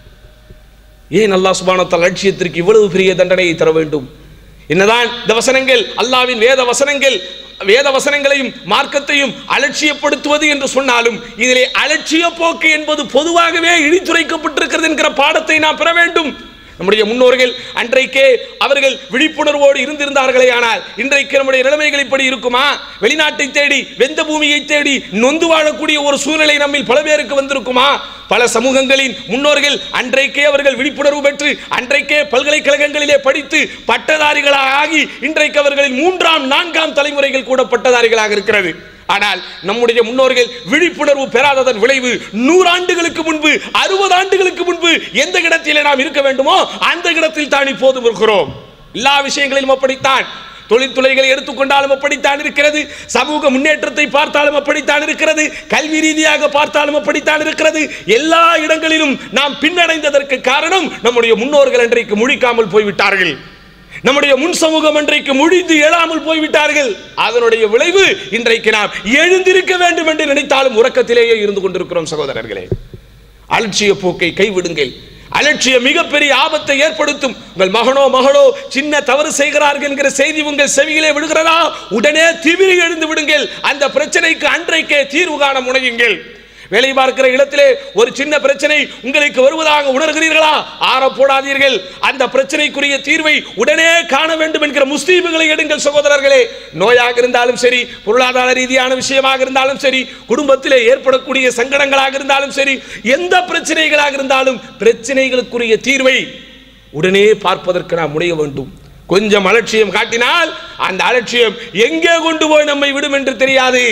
ஏன் அல்லாஹ் சுபானத்தால் லட்சியத்திற்கு இவ்வளவு பெரிய தண்டனையை தர வேண்டும் என்னதான் இந்த வசனங்கள் அல்லாவின் வேத வசனங்கள் வேத வசனங்களையும் மார்க்கத்தையும் அலட்சியப்படுத்துவது என்று சொன்னாலும் இதிலே அலட்சிய போக்கு என்பது பொதுவாகவே இழித்துரைக்கப்பட்டிருக்கிறது என்கிற பாடத்தை நாம் பெற வேண்டும் நம்முடைய முன்னோர்கள் அன்றைக்கே அவர்கள் விழிப்புணர்வோடு இருந்திருந்தார்களே ஆனால் இன்றைக்கு நம்முடைய நிலைமைகள் இப்படி இருக்குமா வெளிநாட்டை தேடி வெந்த பூமியை தேடி நொந்து வாழக்கூடிய ஒரு சூழ்நிலை நம்மில் பல பேருக்கு வந்திருக்குமா பல சமூகங்களின் முன்னோர்கள் அன்றைக்கே அவர்கள் விழிப்புணர்வு பெற்று அன்றைக்கே பல்கலைக்கழகங்களிலே படித்து பட்டதாரிகளாக ஆகி இன்றைக்கு அவர்களின் மூன்றாம் நான்காம் தலைமுறைகள் கூட பட்டதாரிகளாக இருக்கிறது ஆனால் நம்முடைய முன்னோர்கள் விழிப்புணர்வு பெறாததன் விளைவு நூறாண்டுகளுக்கு முன்பு அறுபது ஆண்டுகளுக்கு முன்பு எந்த இடத்திலே நாம் இருக்க வேண்டுமோ அந்த இடத்தில் தான் இப்போது இருக்கிறோம் எல்லா விஷயங்களிலும் அப்படித்தான் தொழில்துறைகளை எடுத்துக்கொண்டாலும் அப்படித்தான் இருக்கிறது சமூக முன்னேற்றத்தை பார்த்தாலும் அப்படித்தான் இருக்கிறது கல்வி ரீதியாக பார்த்தாலும் அப்படித்தான் இருக்கிறது எல்லா இடங்களிலும் நாம் பின்னடைந்ததற்கு காரணம் நம்முடைய முன்னோர்கள் அன்றைக்கு முழிக்காமல் போய்விட்டார்கள் நம்முடைய முன் சமூகம் அன்றைக்கு முடிந்து எழாமல் போய்விட்டார்கள் அதனுடைய விளைவு இன்றைக்கு நாம் எழுந்திருக்க வேண்டும் என்று நினைத்தாலும் உறக்கத்திலேயே இருந்து கொண்டிருக்கிறோம் சகோதரர்களே அலட்சிய போக்கை கைவிடுங்கள் அலட்சியம் மிகப்பெரிய ஆபத்தை ஏற்படுத்தும் உங்கள் மகனோ மகளோ சின்ன தவறு செய்கிறார்கள் என்கிற செய்தி உங்கள் செவியிலே விடுகிறதா உடனே திமிரி எழுந்து விடுங்கள் அந்த பிரச்சனைக்கு அன்றைக்கே தீர்வு காண முனையுங்கள் வேலை பார்க்கிற இடத்திலே ஒரு சின்ன பிரச்சனை உங்களுக்கு வருவதாக உணர்கிறீர்களா ஆற போடாதீர்கள் அந்த பிரச்சனைக்குரிய தீர்வை உடனே காண வேண்டும் என்கிற முஸ்லீம்களை எடுங்கள் சகோதரர்களே நோயாக இருந்தாலும் சரி பொருளாதார ரீதியான விஷயமாக இருந்தாலும் சரி குடும்பத்திலே ஏற்படக்கூடிய சங்கடங்களாக இருந்தாலும் சரி எந்த பிரச்சனைகளாக இருந்தாலும் பிரச்சனைகளுக்குரிய தீர்வை உடனே பார்ப்பதற்கு நாம் முனைய வேண்டும் கொஞ்சம் அலட்சியம் காட்டினால் அந்த அலட்சியம் எங்கே கொண்டு போய் நம்மை விடும் என்று தெரியாது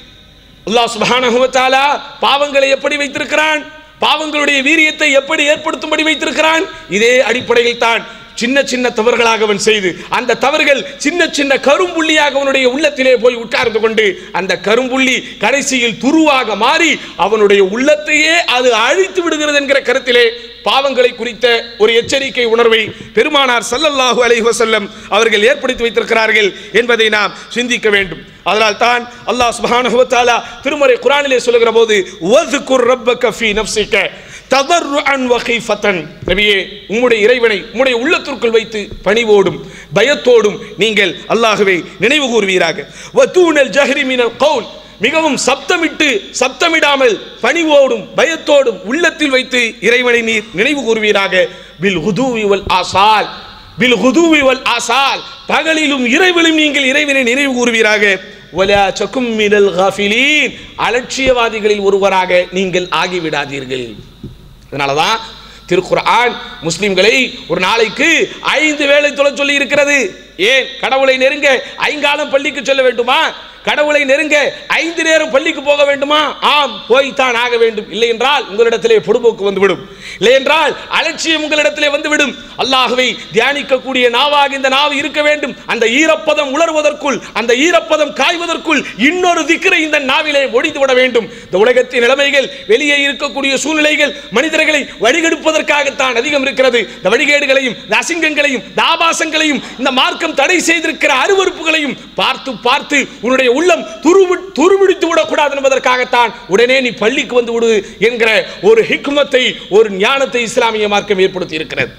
அல்லாஹ் சுப்ஹானஹு வ தஆலா பாவங்களை எப்படி வைத்திருக்கிறான் பாவங்களுடைய வீரியத்தை எப்படி ஏற்படுத்தும்படி வைத்திருக்கிறான் இதே அடிப்படையில் தான் சின்ன சின்ன தவறுகளாக அவன் செய்து அந்த தவறுகள் சின்ன சின்ன கரும்புள்ளியாக அவனுடைய உள்ளத்திலே போய் உட்கார்ந்து கொண்டு அந்த கரும்புள்ளி கடைசியில் துருவாக மாறி அவனுடைய உள்ளத்தையே அது அழித்து விடுகிறது என்கிற கருத்திலே பாவங்களை குறித்த ஒரு எச்சரிக்கை உணர்வை பெருமானார் ஸல்லல்லாஹு அலைஹி வஸல்லம் அவர்கள் ஏற்படுத்தி வைத்திருக்கிறார்கள் என்பதை நாம் சிந்திக்க வேண்டும் அதனால் தான் அல்லாஹ் சுப்ஹானஹு வ தஆலா திருமறை குர்ஆனிலே சொல்லுகிற போது வذ்குர் ரப்பக ஃபீ நஃப்ஸிக ததர்ருஅன் வ ஹீஃபத்தன் நபியே உம்முடைய இறைவனை உம்முடைய உள்ளத்திற்குள் வைத்து பணிவோடும் பயத்தோடும் நீங்கள் அல்லாஹ்வை நினைவு கூர்வீராக வ தூனல் ஜஹ்ரி மினல் கவுல் மிகவும் சப்தமிட்டு சப்தமிடாமல் பணிவோடும் பயத்தோடும் உள்ளத்தில் வைத்து இறைவனை நீர் நினைவு கூறுவீராக பில் ஹுதூவி வல் ஆசால் பில் ஹுதூவி வல் ஆசால் பகலிலும் இரவிலும் நீங்கள் இறைவனை நினைவு கூறுவீராக வலா சக்கும் மினல் காஃபிலீன் அலட்சியவாதிகளில் ஒருவராக நீங்கள் ஆகிவிடாதீர்கள் அதனால தான் திருக்குர்ஆன் முஸ்லிம்களை ஒரு நாளைக்கு ஐந்து வேளை தொலை சொல்லி இருக்கிறது ஏன் கடவுளை நெருங்க ஐங்காலம் பள்ளிக்கு சொல்ல வேண்டுமா கடவுளை நெருங்க ஐந்து நேரம் பள்ளிக்கு போக வேண்டுமா ஆம் போய்த்தான் ஆக வேண்டும் இல்லை என்றால் உங்களிடத்திலே பொடுபோக்கு வந்துவிடும் இல்லை என்றால் அலட்சியம் உங்களிடத்திலே வந்துவிடும் அல்லாஹ்வை தியானிக்கக்கூடிய நாவாக இந்த நாவு இருக்க வேண்டும் அந்த ஈரப்பதம் உலர்வதற்குள் அந்த ஈரப்பதம் காய்வதற்குள் இன்னொரு திக்கரை இந்த நாவிலே ஒடித்து விட வேண்டும் இந்த உலகத்தின் நிலைமைகள் வெளியே இருக்கக்கூடிய சூழ்நிலைகள் மனிதர்களை வழிகெடுப்பதற்காகத்தான் அதிகம் இருக்கிறது இந்த வழிகேடுகளையும் இந்த அசிங்கங்களையும் இந்த ஆபாசங்களையும் இந்த மார்க்கம் தடை செய்திருக்கிற அருவருப்புகளையும் பார்த்து பார்த்து உன்னுடைய உள்ளம் துருவி துருவிடித்து விடக்கூடாது என்பதற்காகத்தான் உடனே நீ பள்ளிக்கு வந்து விடு என்கிற ஒரு ஹிக்மத்தை ஒரு ஞானத்தை இஸ்லாமிய மார்க்கம் ஏற்படுத்தி இருக்கிறது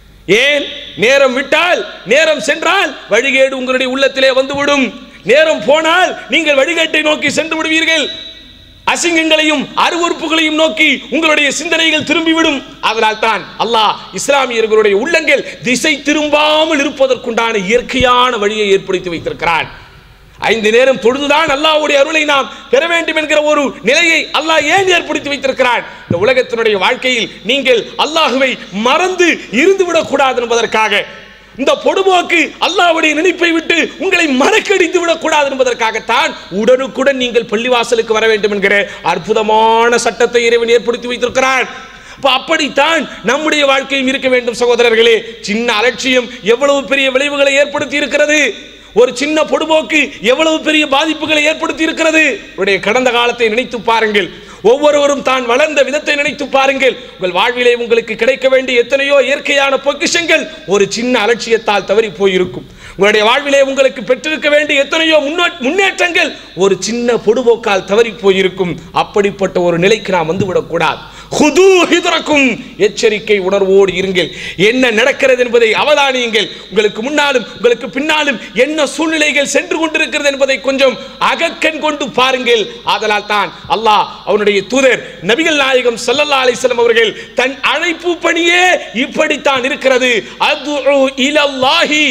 ஏன் நேரம் விட்டால் நேரம் சென்றால் வழிகேடு உங்களுடைய உள்ளத்திலே வந்துவிடும் நேரம் போனால் நீங்கள் வழிகேட்டை நோக்கி சென்று விடுவீர்கள் அசிங்கங்களையும் அருவறுப்புகளையும் நோக்கி உங்களுடைய சிந்தனைகள் திரும்பிவிடும் அதனால் தான் அல்லாஹ் இஸ்லாமியர்களுடைய உள்ளங்கள் திசை திரும்பாமல் இருப்பதற்குண்டான இயற்கையான வழியை ஏற்படுத்தி வைத்திருக்கிறான் ஐந்து நேரம் தொழுதுதான் அல்லாஹ்வுடைய அருளை நாம் பெற வேண்டும் என்கிற ஒரு நிலையை அல்லாஹ் ஏன் ஏற்படுத்தி வைத்திருக்கிறான் இந்த உலகத்தினுடைய வாழ்க்கையில் நீங்கள் அல்லாஹுவை மறந்து இருந்து விடக்கூடாது என்பதற்காக இந்த பொடுபோக்கு அல்லாஹ்வுடைய நினைப்பை விட்டு உங்களை மறக்கடித்து விடக்கூடாது என்பதற்காகத்தான் உடனுக்குடன் நீங்கள் பள்ளிவாசலுக்கு வர வேண்டும் என்கிற அற்புதமான சட்டத்தை இறைவன் ஏற்படுத்தி வைத்திருக்கிறான் அப்ப அப்படித்தான் நம்முடைய வாழ்க்கையும் இருக்க வேண்டும் சகோதரர்களே சின்ன அலட்சியம் எவ்வளவு பெரிய விளைவுகளை ஏற்படுத்தி இருக்கிறது ஒரு சின்ன பொடுபோக்கு எவ்வளவு பெரிய பாதிப்புகளை ஏற்படுத்தி இருக்கிறது உடைய கடந்த காலத்தை நினைத்து பாருங்கள் ஒவ்வொருவரும் தான் வளர்ந்த விதத்தை நினைத்து பாருங்கள் உங்கள் வாழ்விலே உங்களுக்கு கிடைக்க வேண்டிய எத்தனையோ இயற்கையான பொக்கிஷங்கள் ஒரு சின்ன அலட்சியத்தால் தவறி போயிருக்கும் உங்களுடைய வாழ்விலே உங்களுக்கு பெற்றிருக்க வேண்டிய எத்தனையோ முன்னே- முன்னேற்றங்கள் ஒரு சின்ன பொடுபோக்கால் தவறி போயிருக்கும் அப்படிப்பட்ட ஒரு நிலைக்கு நாம் வந்துவிடக்கூடாது ஹுது ஹிதரக்கும் எச்சரிக்கை உணர்வோடு இருங்கள் என்ன நடக்கிறது என்பதை அவதானியுங்கள் உங்களுக்கு முன்னாலும் உங்களுக்கு பின்னாலும் என்ன சூழ்நிலைகள் சென்று கொண்டிருக்கிறது என்பதை கொஞ்சம் அகக்கண் கொண்டு பாருங்கள் ஆதலால் தான் அல்லாஹ் அவனுடைய தூதர் நபிகள் நாயகம் ஸல்லல்லாஹு அலைஹி வஸல்லம் அவர்கள் தன் அழைப்பு பணியே இப்படித்தான் இருக்கிறது அது இலல்லாஹி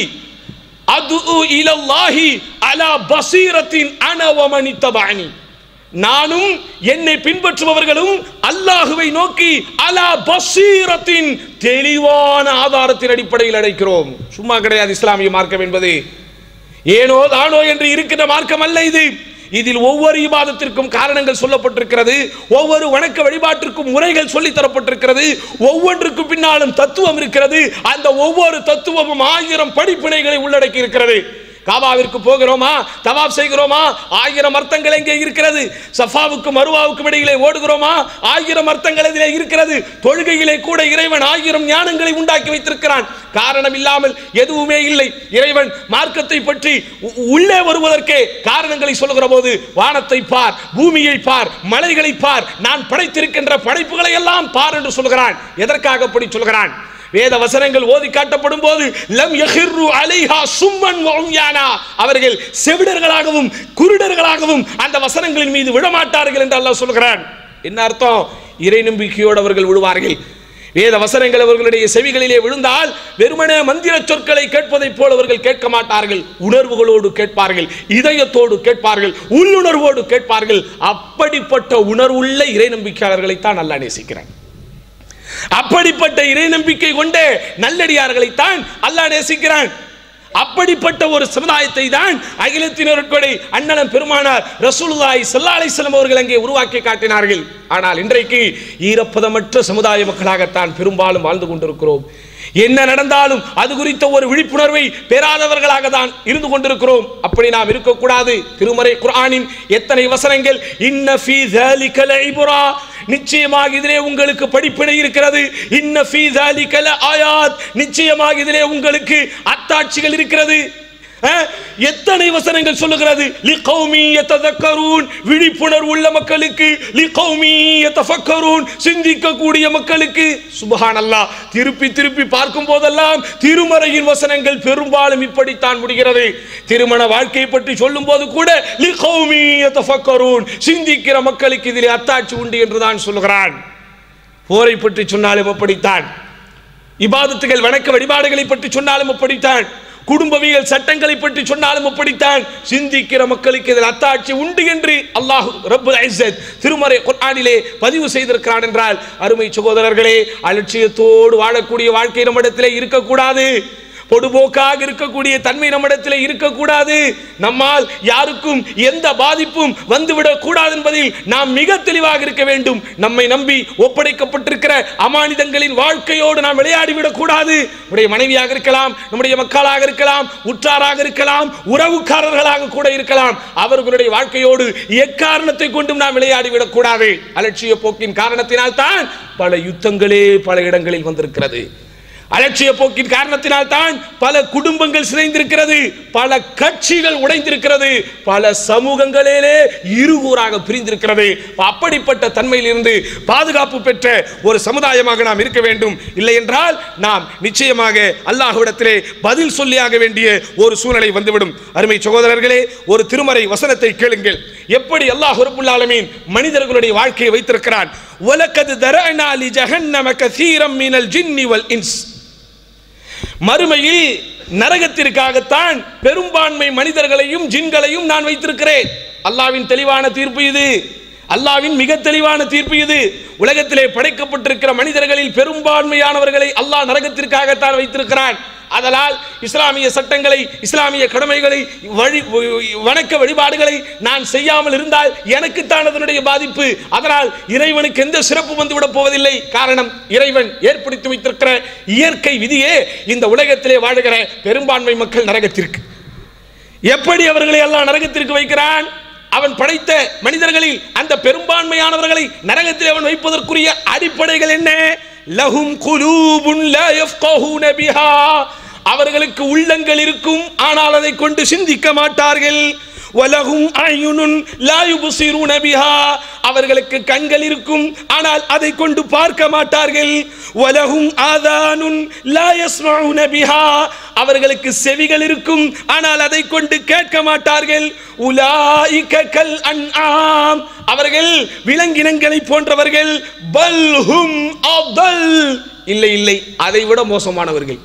அது இலல்லாஹி அலா பசீரத்தின் அனவமணி தபானி நானும் என்னை பின்பற்றுபவர்களும் அல்லாஹுவை நோக்கி அலா பசீரத்தின் தெளிவான ஆதாரத்தின் அடிப்படையில் அழைக்கிறோம் சும்மா கிடையாது இஸ்லாமிய மார்க்கம் என்பது ஏனோ தானோ என்று இருக்கிற மார்க்கம் அல்ல இது இதில் ஒவ்வொரு இபாதத்திற்கும் காரணங்கள் சொல்லப்பட்டிருக்கிறது ஒவ்வொரு வணக்க வழிபாட்டிற்கும் முறைகள் சொல்லி தரப்பட்டிருக்கிறது ஒவ்வொன்றுக்கும் பின்னாலும் தத்துவம் இருக்கிறது அந்த ஒவ்வொரு தத்துவமும் ஆயிரம் படிப்பினைகளை உள்ளடக்கி இருக்கிறது காபாவிற்கு போகிறோமா தவாப் செய்கிறோமா ஆயிரம் அர்த்தங்கள் எங்கே இருக்கிறது சஃபாவுக்கும் மருவாவுக்கும் இடையிலே ஓடுகிறோமா ஆயிரம் அர்த்தங்கள் இதிலே இருக்கிறது தொழுகையிலே கூட இறைவன் ஆயிரம் ஞானங்களை உண்டாக்கி வைத்திருக்கிறான் காரணம் இல்லாமல் எதுவுமே இல்லை இறைவன் மார்க்கத்தை பற்றி உ- உள்ளே வருவதற்கே காரணங்களை சொல்லுகிற போது வானத்தை பார் பூமியை பார் மலைகளை பார் நான் படைத்திருக்கின்ற படைப்புகளை எல்லாம் பார் என்று சொல்கிறான் எதற்காக அப்படி சொல்கிறான் வேத வசனங்கள் ஓதி காட்டப்படும் போது லம் யஹிர்ரு அலைஹா சும்மன் வ உம்யானா அவர்கள் செவிடர்களாகவும் குருடர்களாகவும் அந்த வசனங்களின் மீது விழமாட்டார்கள் என்று அல்லாஹ் சொல்கிறான் என்ன அர்த்தம் இறை நம்பிக்கையோடு அவர்கள் விழுவார்கள் வேத வசனங்கள் அவர்களுடைய செவிகளிலே விழுந்தால் வெறுமனே மந்திர சொற்களை கேட்பதைப் போல அவர்கள் கேட்க மாட்டார்கள் உணர்வுகளோடு கேட்பார்கள் இதயத்தோடு கேட்பார்கள் உள்ளுணர்வோடு கேட்பார்கள் அப்படிப்பட்ட உணர்வுள்ள இறை நம்பிக்கையாளர்களைத்தான் அல்லாஹ் நேசிக்கிறான் அப்படிப்பட்ட இறை நம்பிக்கை கொண்ட நல்லடியார்களைத்தான் அல்லாஹ் நேசிக்கிறான் அப்படிப்பட்ட ஒரு சமுதாயத்தை தான் அகிலத்தினருக்கொடை அண்ணலம் பெருமானார் ரசூலுல்லாஹி ஸல்லல்லாஹு அலைஹி வஸல்லம் அவர்கள் அங்கே உருவாக்கி காட்டினார்கள் ஆனால் இன்றைக்கு ஈரப்பதமற்ற சமுதாய மக்களாகத்தான் பெரும்பாலும் வாழ்ந்து கொண்டிருக்கிறோம் என்ன நடந்தாலும் அது குறித்த ஒரு விழிப்புணர்வை பெறாதவர்களாக தான் இருந்து கொண்டிருக்கிறோம் அப்படி நாம் இருக்கக்கூடாது திருமறை குர்ஆனின் எத்தனை வசனங்கள் இன்ன ஃபீ ذَلِكَ لَعِبْرَةٌ நிச்சயமாக இதிலே உங்களுக்கு படிப்பினை இருக்கிறது இன்ன ஃபீ ذَلِكَ لَآيَاتٌ நிச்சயமாக இதிலே உங்களுக்கு அத்தாட்சிகள் இருக்கிறது அஹ், எத்தனை வசனங்கள் சொல்லுகிறது லிகௌமி யததக்கரூன் விழிப்புணர்வு உள்ள மக்களுக்கு லிகௌமி யதஃபக்கரூன் சிந்திக்கக்கூடிய மக்களுக்கு சுப்ஹானல்லாஹ் திருப்பி திருப்பி பார்க்கும் போதெல்லாம் திருமறையின் வசனங்கள் பெரும்பாலும் இப்படித்தான் முடிகிறது திருமண வாழ்க்கை பற்றி சொல்லும் போது கூட லிகௌமி யதஃபக்கரூன் சிந்திக்கிற மக்களுக்கு இதிலே அத்தாட்சி உண்டு என்று தான் சொல்கிறான் போரை பற்றி சொன்னாலும் அப்படித்தான் இபாதத்துகள் வணக்க வழிபாடுகளை பற்றி சொன்னாலும் அப்படித்தான் குடும்பவியல் சட்டங்களை பற்றி சொன்னாலும் அப்படித்தான் சிந்திக்கிற மக்களுக்கு இதில் அத்தாட்சி உண்டு என்று அல்லாஹ் ரப்புல் இஸ்ஸத் திருமறை குர்ஆனிலே பதிவு செய்திருக்கிறான் என்றால் அருமை சகோதரர்களே அலட்சியத்தோடு வாழக்கூடிய வாழ்க்கை நம்மிடத்திலே இருக்கக்கூடாது பொடுபோக்காக இருக்கக்கூடிய தன்மை நம்மிடத்தில் இருக்கக்கூடாது நம்மால் யாருக்கும் எந்த பாதிப்பும் வந்துவிடக் கூடாது என்பதில் நாம் மிக தெளிவாக இருக்க வேண்டும் நம்மை நம்பி ஒப்படைக்கப்பட்டிருக்கிற அமானிதங்களின் வாழ்க்கையோடு நாம் விளையாடிவிடக் கூடாது நம்முடைய மனைவியாக இருக்கலாம் நம்முடைய மக்களாக இருக்கலாம் உற்றாராக இருக்கலாம் உறவுக்காரர்களாக கூட இருக்கலாம் அவர்களுடைய வாழ்க்கையோடு எக்காரணத்தை கொண்டும் நாம் விளையாடிவிடக் கூடாது அலட்சிய போக்கின் காரணத்தினால் தான் பல யுத்தங்களே பல இடங்களில் வந்திருக்கிறது அலட்சிய போக்கின் காரணத்தினால் தான் பல குடும்பங்கள் சிதைந்திருக்கிறது பல கட்சிகள் உடைந்திருக்கிறது பல சமூகங்களிலே இருகூறாக பிரிந்திருக்கிறது அப்படிப்பட்ட தன்மையிலிருந்து பாதுகாப்பு பெற்ற ஒரு சமுதாயமாக நாம் இருக்க வேண்டும் இல்லை என்றால் நாம் நிச்சயமாக அல்லாஹ்விடத்திலே பதில் சொல்லியாக வேண்டிய ஒரு சூழ்நிலை வந்துவிடும் அருமை சகோதரர்களே ஒரு திருமறை வசனத்தை கேளுங்கள் எப்படி அல்லாஹ் ரப்புல் ஆலமீன் மனிதர்களுடைய வாழ்க்கையை வைத்திருக்கிறான் وَلَقَدْ ذَرَأْنَا لِجَهَنَّمَ كَثِيرًا مِنَ الْجِنِّ وَالْإِنسِ மறுமையில் நரகத்திற்காகத்தான் பெரும்பான்மை மனிதர்களையும் ஜின்களையும் நான் வைத்திருக்கிறேன் அல்லாவின் தெளிவான தீர்ப்பு இது அல்லாவின் மிக தெளிவான தீர்ப்பு இது உலகத்திலே படைக்கப்பட்டிருக்கிற மனிதர்களில் பெரும்பான்மையானவர்களை அல்லாஹ் நரகத்திற்காகத்தான் வைத்திருக்கிறான் அதனால் இஸ்லாமிய சட்டங்களை இஸ்லாமிய கடமைகளை வழி வணக்க வழிபாடுகளை நான் செய்யாமல் இருந்தால் எனக்குத்தான் அதனுடைய பாதிப்பு அதனால் இறைவனுக்கு எந்த சிறப்பு வந்துவிடப் போவதில்லை காரணம் இறைவன் ஏற்படுத்தி வைத்திருக்கிற இயற்கை விதியே இந்த உலகத்திலே வாழுகிற பெரும்பான்மை மக்கள் நரகத்திற்கு எப்படி அவர்களை எல்லாம் நரகத்திற்கு வைக்கிறான் அவன் படைத்த மனிதர்களில் அந்த பெரும்பான்மையானவர்களை நரகத்தில் அவன் வைப்பதற்குரிய அடிப்படைகள் என்ன லஹும் குலூபுன் லா யஃப்கஹூன பிஹா அவர்களுக்கு உள்ளங்கள் இருக்கும் ஆனால் அதை கொண்டு சிந்திக்க மாட்டார்கள் வலகும் அயுனுன் லா யுபசிரூன பிஹா அவர்களுக்கு கண்கள் இருக்கும் ஆனால் அதை கொண்டு பார்க்க மாட்டார்கள் வலகும் ஆதானுன் லா யஸ்மஊன பிஹா அவர்களுக்கு செவிகள் இருக்கும் ஆனால் அதை கொண்டு கேட்க மாட்டார்கள் உலாயிக கல் அன்ஆம் அவர்கள் விலங்கினங்களை போன்றவர்கள் பல்ஹும் அஃதல் இல்லை இல்லை அதை விட மோசமானவர்கள்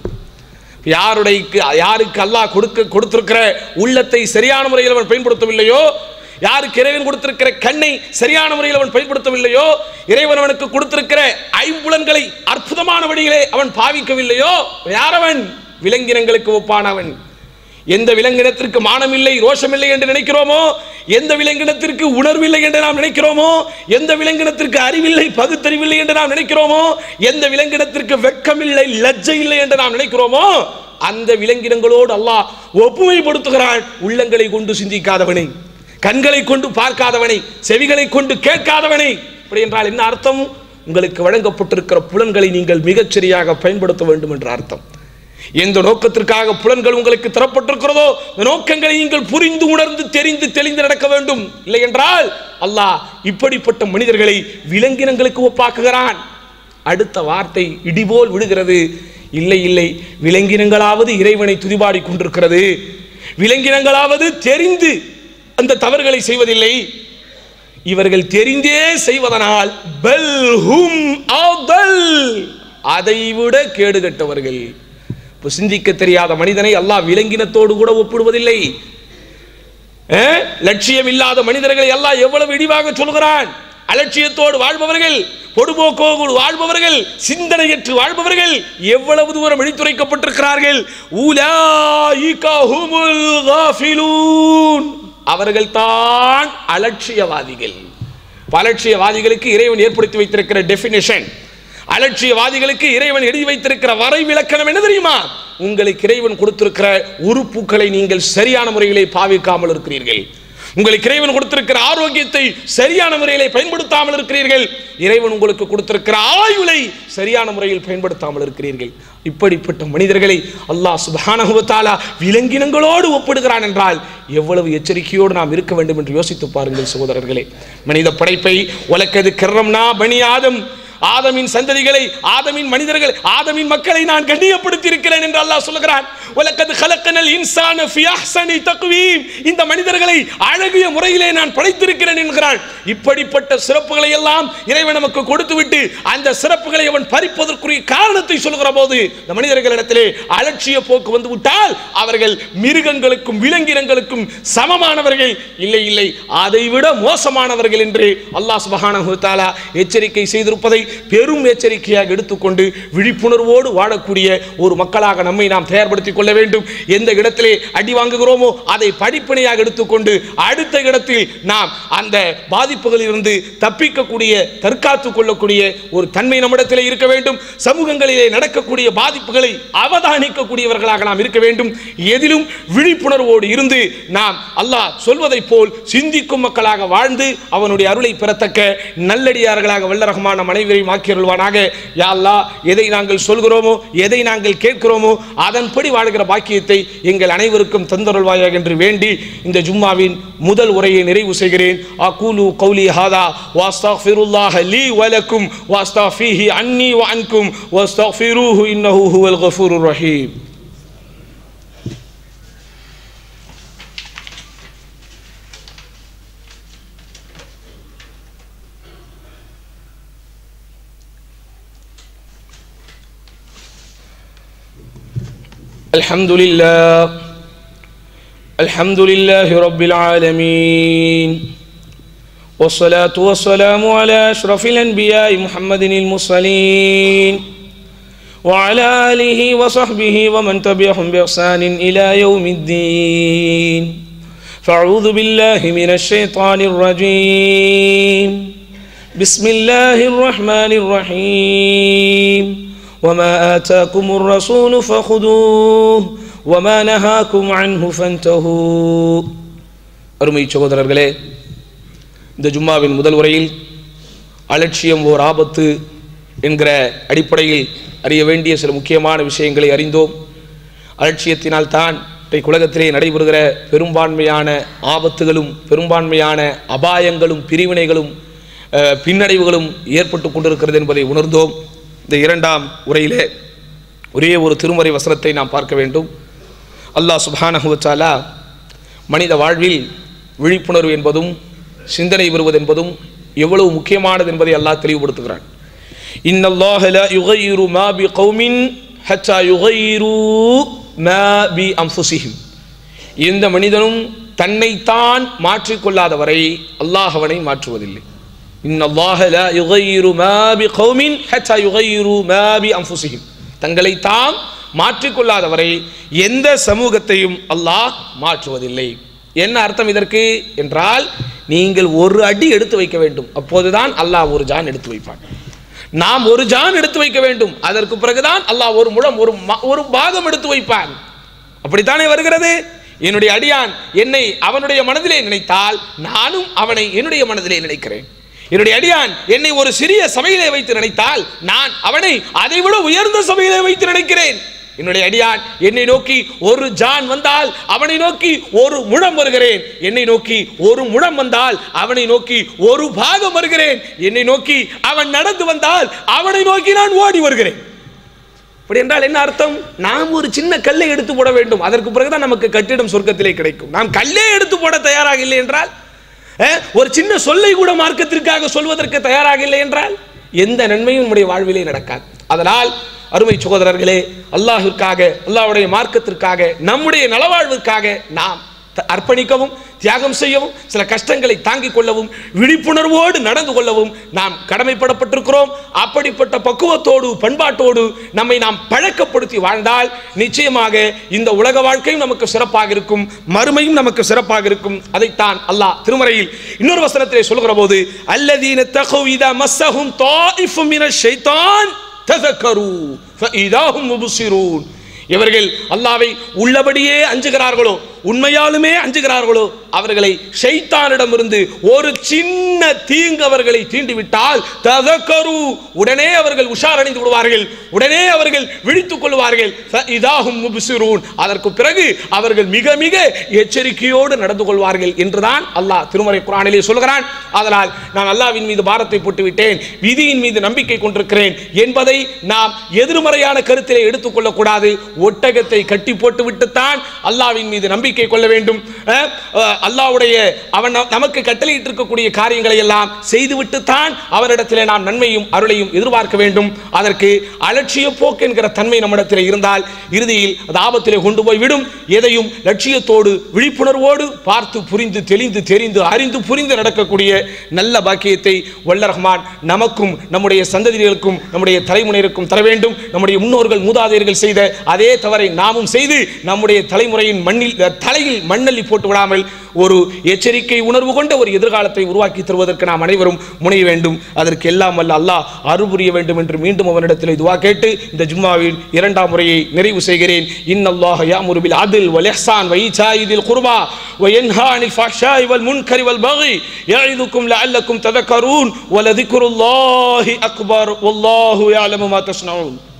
யாருடைய யாருக்கு அல்லாஹ் கொடுக்க கொடுத்திருக்கிற உள்ளத்தை சரியான முறையில் அவன் பயன்படுத்தவில்லையோ யாருக்கு இறைவன் கொடுத்திருக்கிற கண்ணை சரியான முறையில் அவன் பயன்படுத்தவில்லையோ இறைவன் அவனுக்கு கொடுத்திருக்கிற ஐம்புலன்களை அற்புதமான வழியிலே அவன் பாவிக்கவில்லையோ யாரவன் விலங்கினங்களுக்கு ஒப்பானவன் எந்த விலங்கினத்திற்கு மானமில்லை ரோஷமில்லை என்று நினைக்கிறோமோ எந்த விலங்கினத்திற்கு உணர்வில்லை என்று நாம் நினைக்கிறோமோ எந்த விலங்கினத்திற்கு அறிவில்லை பகுத்தறிவில்லை என்று நாம் நினைக்கிறோமோ எந்த விலங்கினத்திற்கு வெட்கமில்லை லஜ்ஜை இல்லை என்று நாம் நினைக்கிறோமோ அந்த விலங்கினங்களோடு அல்லாஹ் ஒப்புமைப்படுத்துகிறான் உள்ளங்களை கொண்டு சிந்திக்காதவனை கண்களை கொண்டு பார்க்காதவனை செவிகளை கொண்டு கேட்காதவனை அப்படி என்றால் என்ன அர்த்தம் உங்களுக்கு வழங்கப்பட்டிருக்கிற புலன்களை நீங்கள் மிகச் சரியாக பயன்படுத்த வேண்டும் என்ற அர்த்தம் எந்த நோக்கத்திற்காக புலன்கள் உங்களுக்கு தரப்பட்டிருக்கிறதோ அந்த நோக்கங்களை நீங்கள் புரிந்து உணர்ந்து தெரிந்து தெளிந்து நடக்க வேண்டும் இல்லை என்றால் அல்லாஹ் இப்படிப்பட்ட மனிதர்களை விலங்கினங்களுக்கு ஒப்பாக்குகிறான் அடுத்த வார்த்தை இடிபோல் விடுகிறது இல்லை இல்லை விலங்கினங்களாவது இறைவனை துதிபாடி கொண்டிருக்கிறது விலங்கினங்களாவது தெரிந்து அந்த தவறுகளை செய்வதில்லை இவர்கள் தெரிந்தே செய்வதனால் பல்ஹும் அதல் அதைவிட கேடுகட்டவர்கள் இப்போ சிந்திக்க தெரியாத மனிதனை அல்லாஹ் விலங்கினத்தோடு கூட ஒப்பிடுவதில்லை அஹ், லட்சியம் இல்லாத மனிதர்களை எல்லாம் எவ்வளவு இழிவாக சொல்கிறான் அலட்சியத்தோடு வாழ்பவர்கள் பொடுபோக்கோடு வாழ்பவர்கள் சிந்தனையற்று வாழ்பவர்கள் எவ்வளவு தூரம் எடுத்துரைக்கப்பட்டிருக்கிறார்கள் உலாயிக ஹுமுல் காஃபிலூன் அவர்கள் தான் அலட்சியவாதிகள் அலட்சியவாதிகளுக்கு இறைவன் ஏற்படுத்தி வைத்திருக்கிற டெபினிஷன் அலட்சியவாதிகளுக்கு இறைவன் எழுதி வைத்திருக்கிற வரை விளக்கணம் என்ன தெரியுமா உங்களுக்கு இறைவன் கொடுத்திருக்கிற உறுப்புகளை நீங்கள் சரியான முறையிலே பாவிக்காமல் இருக்கிறீர்கள் உங்களுக்கு இறைவன் கொடுத்திருக்கிற ஆரோக்கியத்தை சரியான முறையிலே பயன்படுத்தாமல் இருக்கிறீர்கள் இறைவன் உங்களுக்கு கொடுத்திருக்கிற ஆயுளை சரியான முறையில் பயன்படுத்தாமல் இருக்கிறீர்கள் இப்படிப்பட்ட மனிதர்களை அல்லாஹ் சுப்ஹானஹு வ தஆலா விலங்கினங்களோடு ஒப்பிடுகிறான் என்றால் எவ்வளவு எச்சரிக்கையோடு நாம் இருக்க வேண்டும் என்று யோசித்து பாருங்கள் சகோதரர்களே மனித படைப்பை உலக்கது கர்ரம்னா பனி ஆதம் ஆதமின் சந்ததிகளை ஆதமின் மனிதர்கள் ஆதமின் மக்களை நான் கண்ணியப்படுத்தி இருக்கிறேன் என்று அல்லாஹ் சொல்லுகிறான் உலக்கது கலக்கனல் இன்சான ஃபி அஹ்சனி தக்வீம் இந்த மனிதர்களை அழகிய முறையிலே நான் படைத்திருக்கிறேன் என்கிறான் இப்படிப்பட்ட சிறப்புகளை எல்லாம் இறைவன் நமக்கு கொடுத்து விட்டு அந்த சிறப்புகளை அவன் பறிப்பதற்குரிய காரணத்தை சொல்லுகிற போது இந்த மனிதர்களிடத்திலே அலட்சிய போக்கு வந்து விட்டால் அவர்கள் மிருகங்களுக்கும் விலங்கினங்களுக்கும் சமமானவர்கள் இல்லை இல்லை அதைவிட மோசமானவர்கள் என்று அல்லாஹ் சுபஹானஹு தஆலா எச்சரிக்கை செய்திருப்பதை பெரும் எச்சரிக்கையாக எடுத்துக்கொண்டு விழிப்புணர்வோடு வாழக்கூடிய ஒரு மக்களாக நம்மை நாம் தயார்படுத்திக் கொள்ள வேண்டும் எந்த இடத்திலே அடி வாங்குகிறோமோ அதை படிப்பினையாக எடுத்துக்கொண்டு அடுத்த இடத்தில் நாம் அந்த பாதிப்புகளில் இருந்து தப்பிக்கக்கூடிய தற்காத்துக் கொள்ளக்கூடிய ஒரு தன்மை நம்மிடத்திலே இருக்க வேண்டும் சமூகங்களிலே நடக்கக்கூடிய பாதிப்புகளை அவதானிக்கக்கூடியவர்களாக நாம் இருக்க வேண்டும் எதிலும் விழிப்புணர்வோடு இருந்து நாம் அல்லாஹ் சொல்வதைப் போல் சிந்திக்கும் மக்களாக வாழ்ந்து அவனுடைய அருளை பெறத்தக்க நல்லடியார்களாக வல்ல ரஹ்மான் நம் அனைவரையும் ஆக்கியருள்வானாக யா அல்லாஹ் எதை நாங்கள் சொல்கிறோமோ எதை நாங்கள் கேட்கிறோமோ அதன்படி வாழ்கிற பாக்கியத்தை எங்கள் அனைவருக்கும் தந்தருள்வாயாக என்று வேண்டி இந்த ஜும்மாவின் முதல் உரையை நிறைவு செய்கிறேன் அகூலு கௌலி ஹாதா வாஸ்தக்ஃபிருல்லாஹ லீ வலக்கும் வாஸ்தஃபீஹி அன்னி வ அன்கும் வாஸ்தக்ஃபிரூஹு இன்னஹு ஹுவல் கஃபூருர் ரஹீம் الحمد لله الحمد لله رب العالمين والصلاة والسلام على أشرف الأنبياء محمد المرسلين وعلى آله وصحبه ومن تبعهم بإحسان إلى يوم الدين فأعوذ بالله من الشيطان الرجيم بسم الله الرحمن الرحيم وما آتاكم الرسول فخذوه وما نهاكم عنه فانتهوا அருமை சகோதரர்களே இந்த ஜும்மாவின் முதல் உரையில் அலட்சியம் ஓர் ஆபத்து என்கிற அடிப்படையில் அறிய வேண்டிய சில முக்கியமான விஷயங்களை அறிந்தோம் அலட்சியத்தினால் தான் இன்றைக்கு உலகத்திலே நடைபெறுகிற பெரும்பான்மையான ஆபத்துகளும் பெரும்பான்மையான அபாயங்களும் பிரிவினைகளும் அஹ், பின்னடைவுகளும் ஏற்பட்டு கொண்டிருக்கிறது என்பதை உணர்ந்தோம் இந்த இரண்டாம் உரையிலே ஒரே ஒரு திருமறை வசனத்தை நாம் பார்க்க வேண்டும் அல்லாஹ் சுப்ஹானஹு வ தஆலா மனித வாழ்வில் விழிப்புணர்வு என்பதும் சிந்தனை வருவது என்பதும் எவ்வளவு முக்கியமானது என்பதை அல்லாஹ் தெளிவுபடுத்துகிறான் இன்னல்லாஹ லா யுகையிரு மா பி கௌமின் ஹத்தா யுகையிரு மா பி அன்ஃபுஸிஹிம் எந்த மனிதனும் தன்னைத்தான் மாற்றிக்கொள்ளாத வரை அல்லாஹ் அவனை மாற்றுவதில்லை இன்னல்லாஹ லா யுகையிரு மா பி கௌமின் ஹத்தா யுகையிரு மா பி அன்ஃபுஸிஹிம் தங்களை தாம் மாற்றிக்கொள்ளாத வரை எந்த சமூகத்தையும் அல்லாஹ் மாற்றுவதில்லை என்ன அர்த்தம் இதற்கு என்றால் நீங்கள் ஒரு அடி எடுத்து வைக்க வேண்டும் அப்போதுதான் அல்லாஹ் ஒரு ஜான் எடுத்து வைப்பான் நாம் ஒரு ஜான் எடுத்து வைக்க வேண்டும் அதற்கு பிறகுதான் அல்லாஹ் ஒரு முழம் ஒரு ம- ஒரு பாகம் எடுத்து வைப்பான் அப்படித்தானே வருகிறது என்னுடைய அடியான் என்னை அவனுடைய மனதிலே நினைத்தால் நானும் அவனை என்னுடைய மனதிலே நினைக்கிறேன் என்னுடைய அடியான் என்னை ஒரு சிறிய சபையிலே வைத்து நினைத்தால் நான் அவனை அதைவிட உயர்ந்த சபையிலே வைத்து நினைக்கிறேன் என்னுடைய அடியான் என்னை நோக்கி ஒரு ஜான் வந்தால் அவனை நோக்கி ஒரு முழம் வருகிறேன் என்னை நோக்கி ஒரு முழம் வந்தால் அவனை நோக்கி ஒரு பாகம் வருகிறேன் என்னை நோக்கி அவன் நடந்து வந்தால் அவனை நோக்கி நான் ஓடி வருகிறேன் அப்படி என்றால் என்ன அர்த்தம் நாம் ஒரு சின்ன கல்லை எடுத்து போட வேண்டும் அதற்கு பிறகுதான் நமக்கு கட்டிடம் சொர்க்கத்திலே கிடைக்கும் நாம் கல்லே எடுத்து போட தயாராக இல்லை என்றால் அஹ், ஒரு சின்ன சொல்லை கூட மார்க்கத்திற்காக சொல்வதற்கு தயாராக இல்லை என்றால் எந்த நன்மையும் நம்முடைய வாழ்விலே நடக்காது அதனால் அருமை சகோதரர்களே அல்லாஹ்விற்காக அல்லாஹ்வுடைய மார்க்கத்திற்காக நம்முடைய நலவாழ்விற்காக நாம் த- அர்ப்பணிக்கவும் தியாகம் செய்யவும் சில கஷ்டங்களை தாங்கிக் கொள்ளவும் விழிப்புணர்வோடு நடந்து கொள்ளவும் நாம் கடமைப்படப்பட்டிருக்கிறோம் அப்படிப்பட்ட பக்குவத்தோடு பண்பாட்டோடு நம்மை நாம் பழக்கப்படுத்தி வாழ்ந்தால் நிச்சயமாக இந்த உலக வாழ்க்கையும் நமக்கு சிறப்பாக இருக்கும் மறுமையும் நமக்கு சிறப்பாக இருக்கும் அதைத்தான் அல்லாஹ் திருமறையில் இன்னொரு வசனத்திலே சொல்கிற போது அல்லதீன தகவு இதா மஸ்ஸஹும் தாயிஃபும் மினஷ் ஷைத்தான் ததக்கரு ஃபஇதாஹும் முப்சிரூன் இவர்கள் அல்லாவை உள்ளபடியே அஞ்சுகிறார்களோ உண்மையாலுமே அஞ்சுகிறார்களோ அவர்களை ஷைத்தானிடமிருந்து ஒரு சின்ன தீங்கு அவர்களை தீண்டிவிட்டால் ததக்கரு உடனே அவர்கள் உஷாரணிந்து விடுவார்கள் உடனே அவர்கள் விழித்துக் கொள்வார்கள் இதாகும் முப்சிரூன் அதற்கு பிறகு அவர்கள் மிக மிக எச்சரிக்கையோடு நடந்து கொள்வார்கள் என்றுதான் அல்லாஹ் திருமறை குரானிலே சொல்கிறான் அதனால் நான் அல்லாவின் மீது பாரத்தை போட்டு விட்டேன் விதியின் மீது நம்பிக்கை கொண்டிருக்கிறேன் என்பதை நாம் எதிர்மறையான கருத்திலே எடுத்துக்கொள்ளக் கூடாது ஒட்டகத்தை கட்டி போட்டு விட்டுத்தான் அல்லாவின் மீது நம்பிக்கை கொள்ள வேண்டும் அஹ், அஹ், அல்லாஹ்வுடைய அவன் ந- நமக்கு கட்டளையிட்டு இருக்கக்கூடிய காரியங்களை எல்லாம் செய்துவிட்டுத்தான் அவரிடத்திலே நாம் நன்மையும் அருளையும் எதிர்பார்க்க வேண்டும் அதற்கு அலட்சிய போக்கு என்கிற தன்மை நம்மிடத்தில் இருந்தால் இறுதியில் அது ஆபத்திலே கொண்டு போய் விடும் எதையும் லட்சியத்தோடு விழிப்புணர்வோடு பார்த்து புரிந்து தெளிந்து தெரிந்து அறிந்து புரிந்து நடக்கக்கூடிய நல்ல பாக்கியத்தை வல்ல ரஹ்மான் நமக்கும் நம்முடைய சந்ததிகளுக்கும் நம்முடைய தலைமுறையினருக்கும் தர வேண்டும் நம்முடைய முன்னோர்கள் மூதாதையர்கள் செய்த அதே தவறை நாமும் செய்து நம்முடைய தலைமுறையின் மண்ணில் தலையில் மண்ணள்ளி போட்டு விடாமல் ஒரு எச்சரிக்கை உணர்வு கொண்ட ஒரு எதிர்காலத்தை உருவாக்கி தருவதற்கு நாம் அனைவரும் முனைய வேண்டும் அதற்கு எல்லாம் வல்ல அல்லாஹ் அருள் வேண்டும் என்று மீண்டும் அவனிடத்தில் துவா கேட்டு இந்த ஜும்மாவின் இரண்டாம் முறையை நிறைவு செய்கிறேன் இன்னல்லாஹ் யாமுரு பில் அத்ல் வல் இஹ்சான் வ ஈசாஇதில் குர்பா வ யன்ஹா அனில் ஃபஹ்ஷாஇ வல் முன்கரி வல் பகி யஇதுக்கும் லஅல்லக்கும் ததக்கரூன் வ லذிக்ருல்லாஹி அக்பர் வல்லாஹு யஅலமு மா தஸ்னஊன்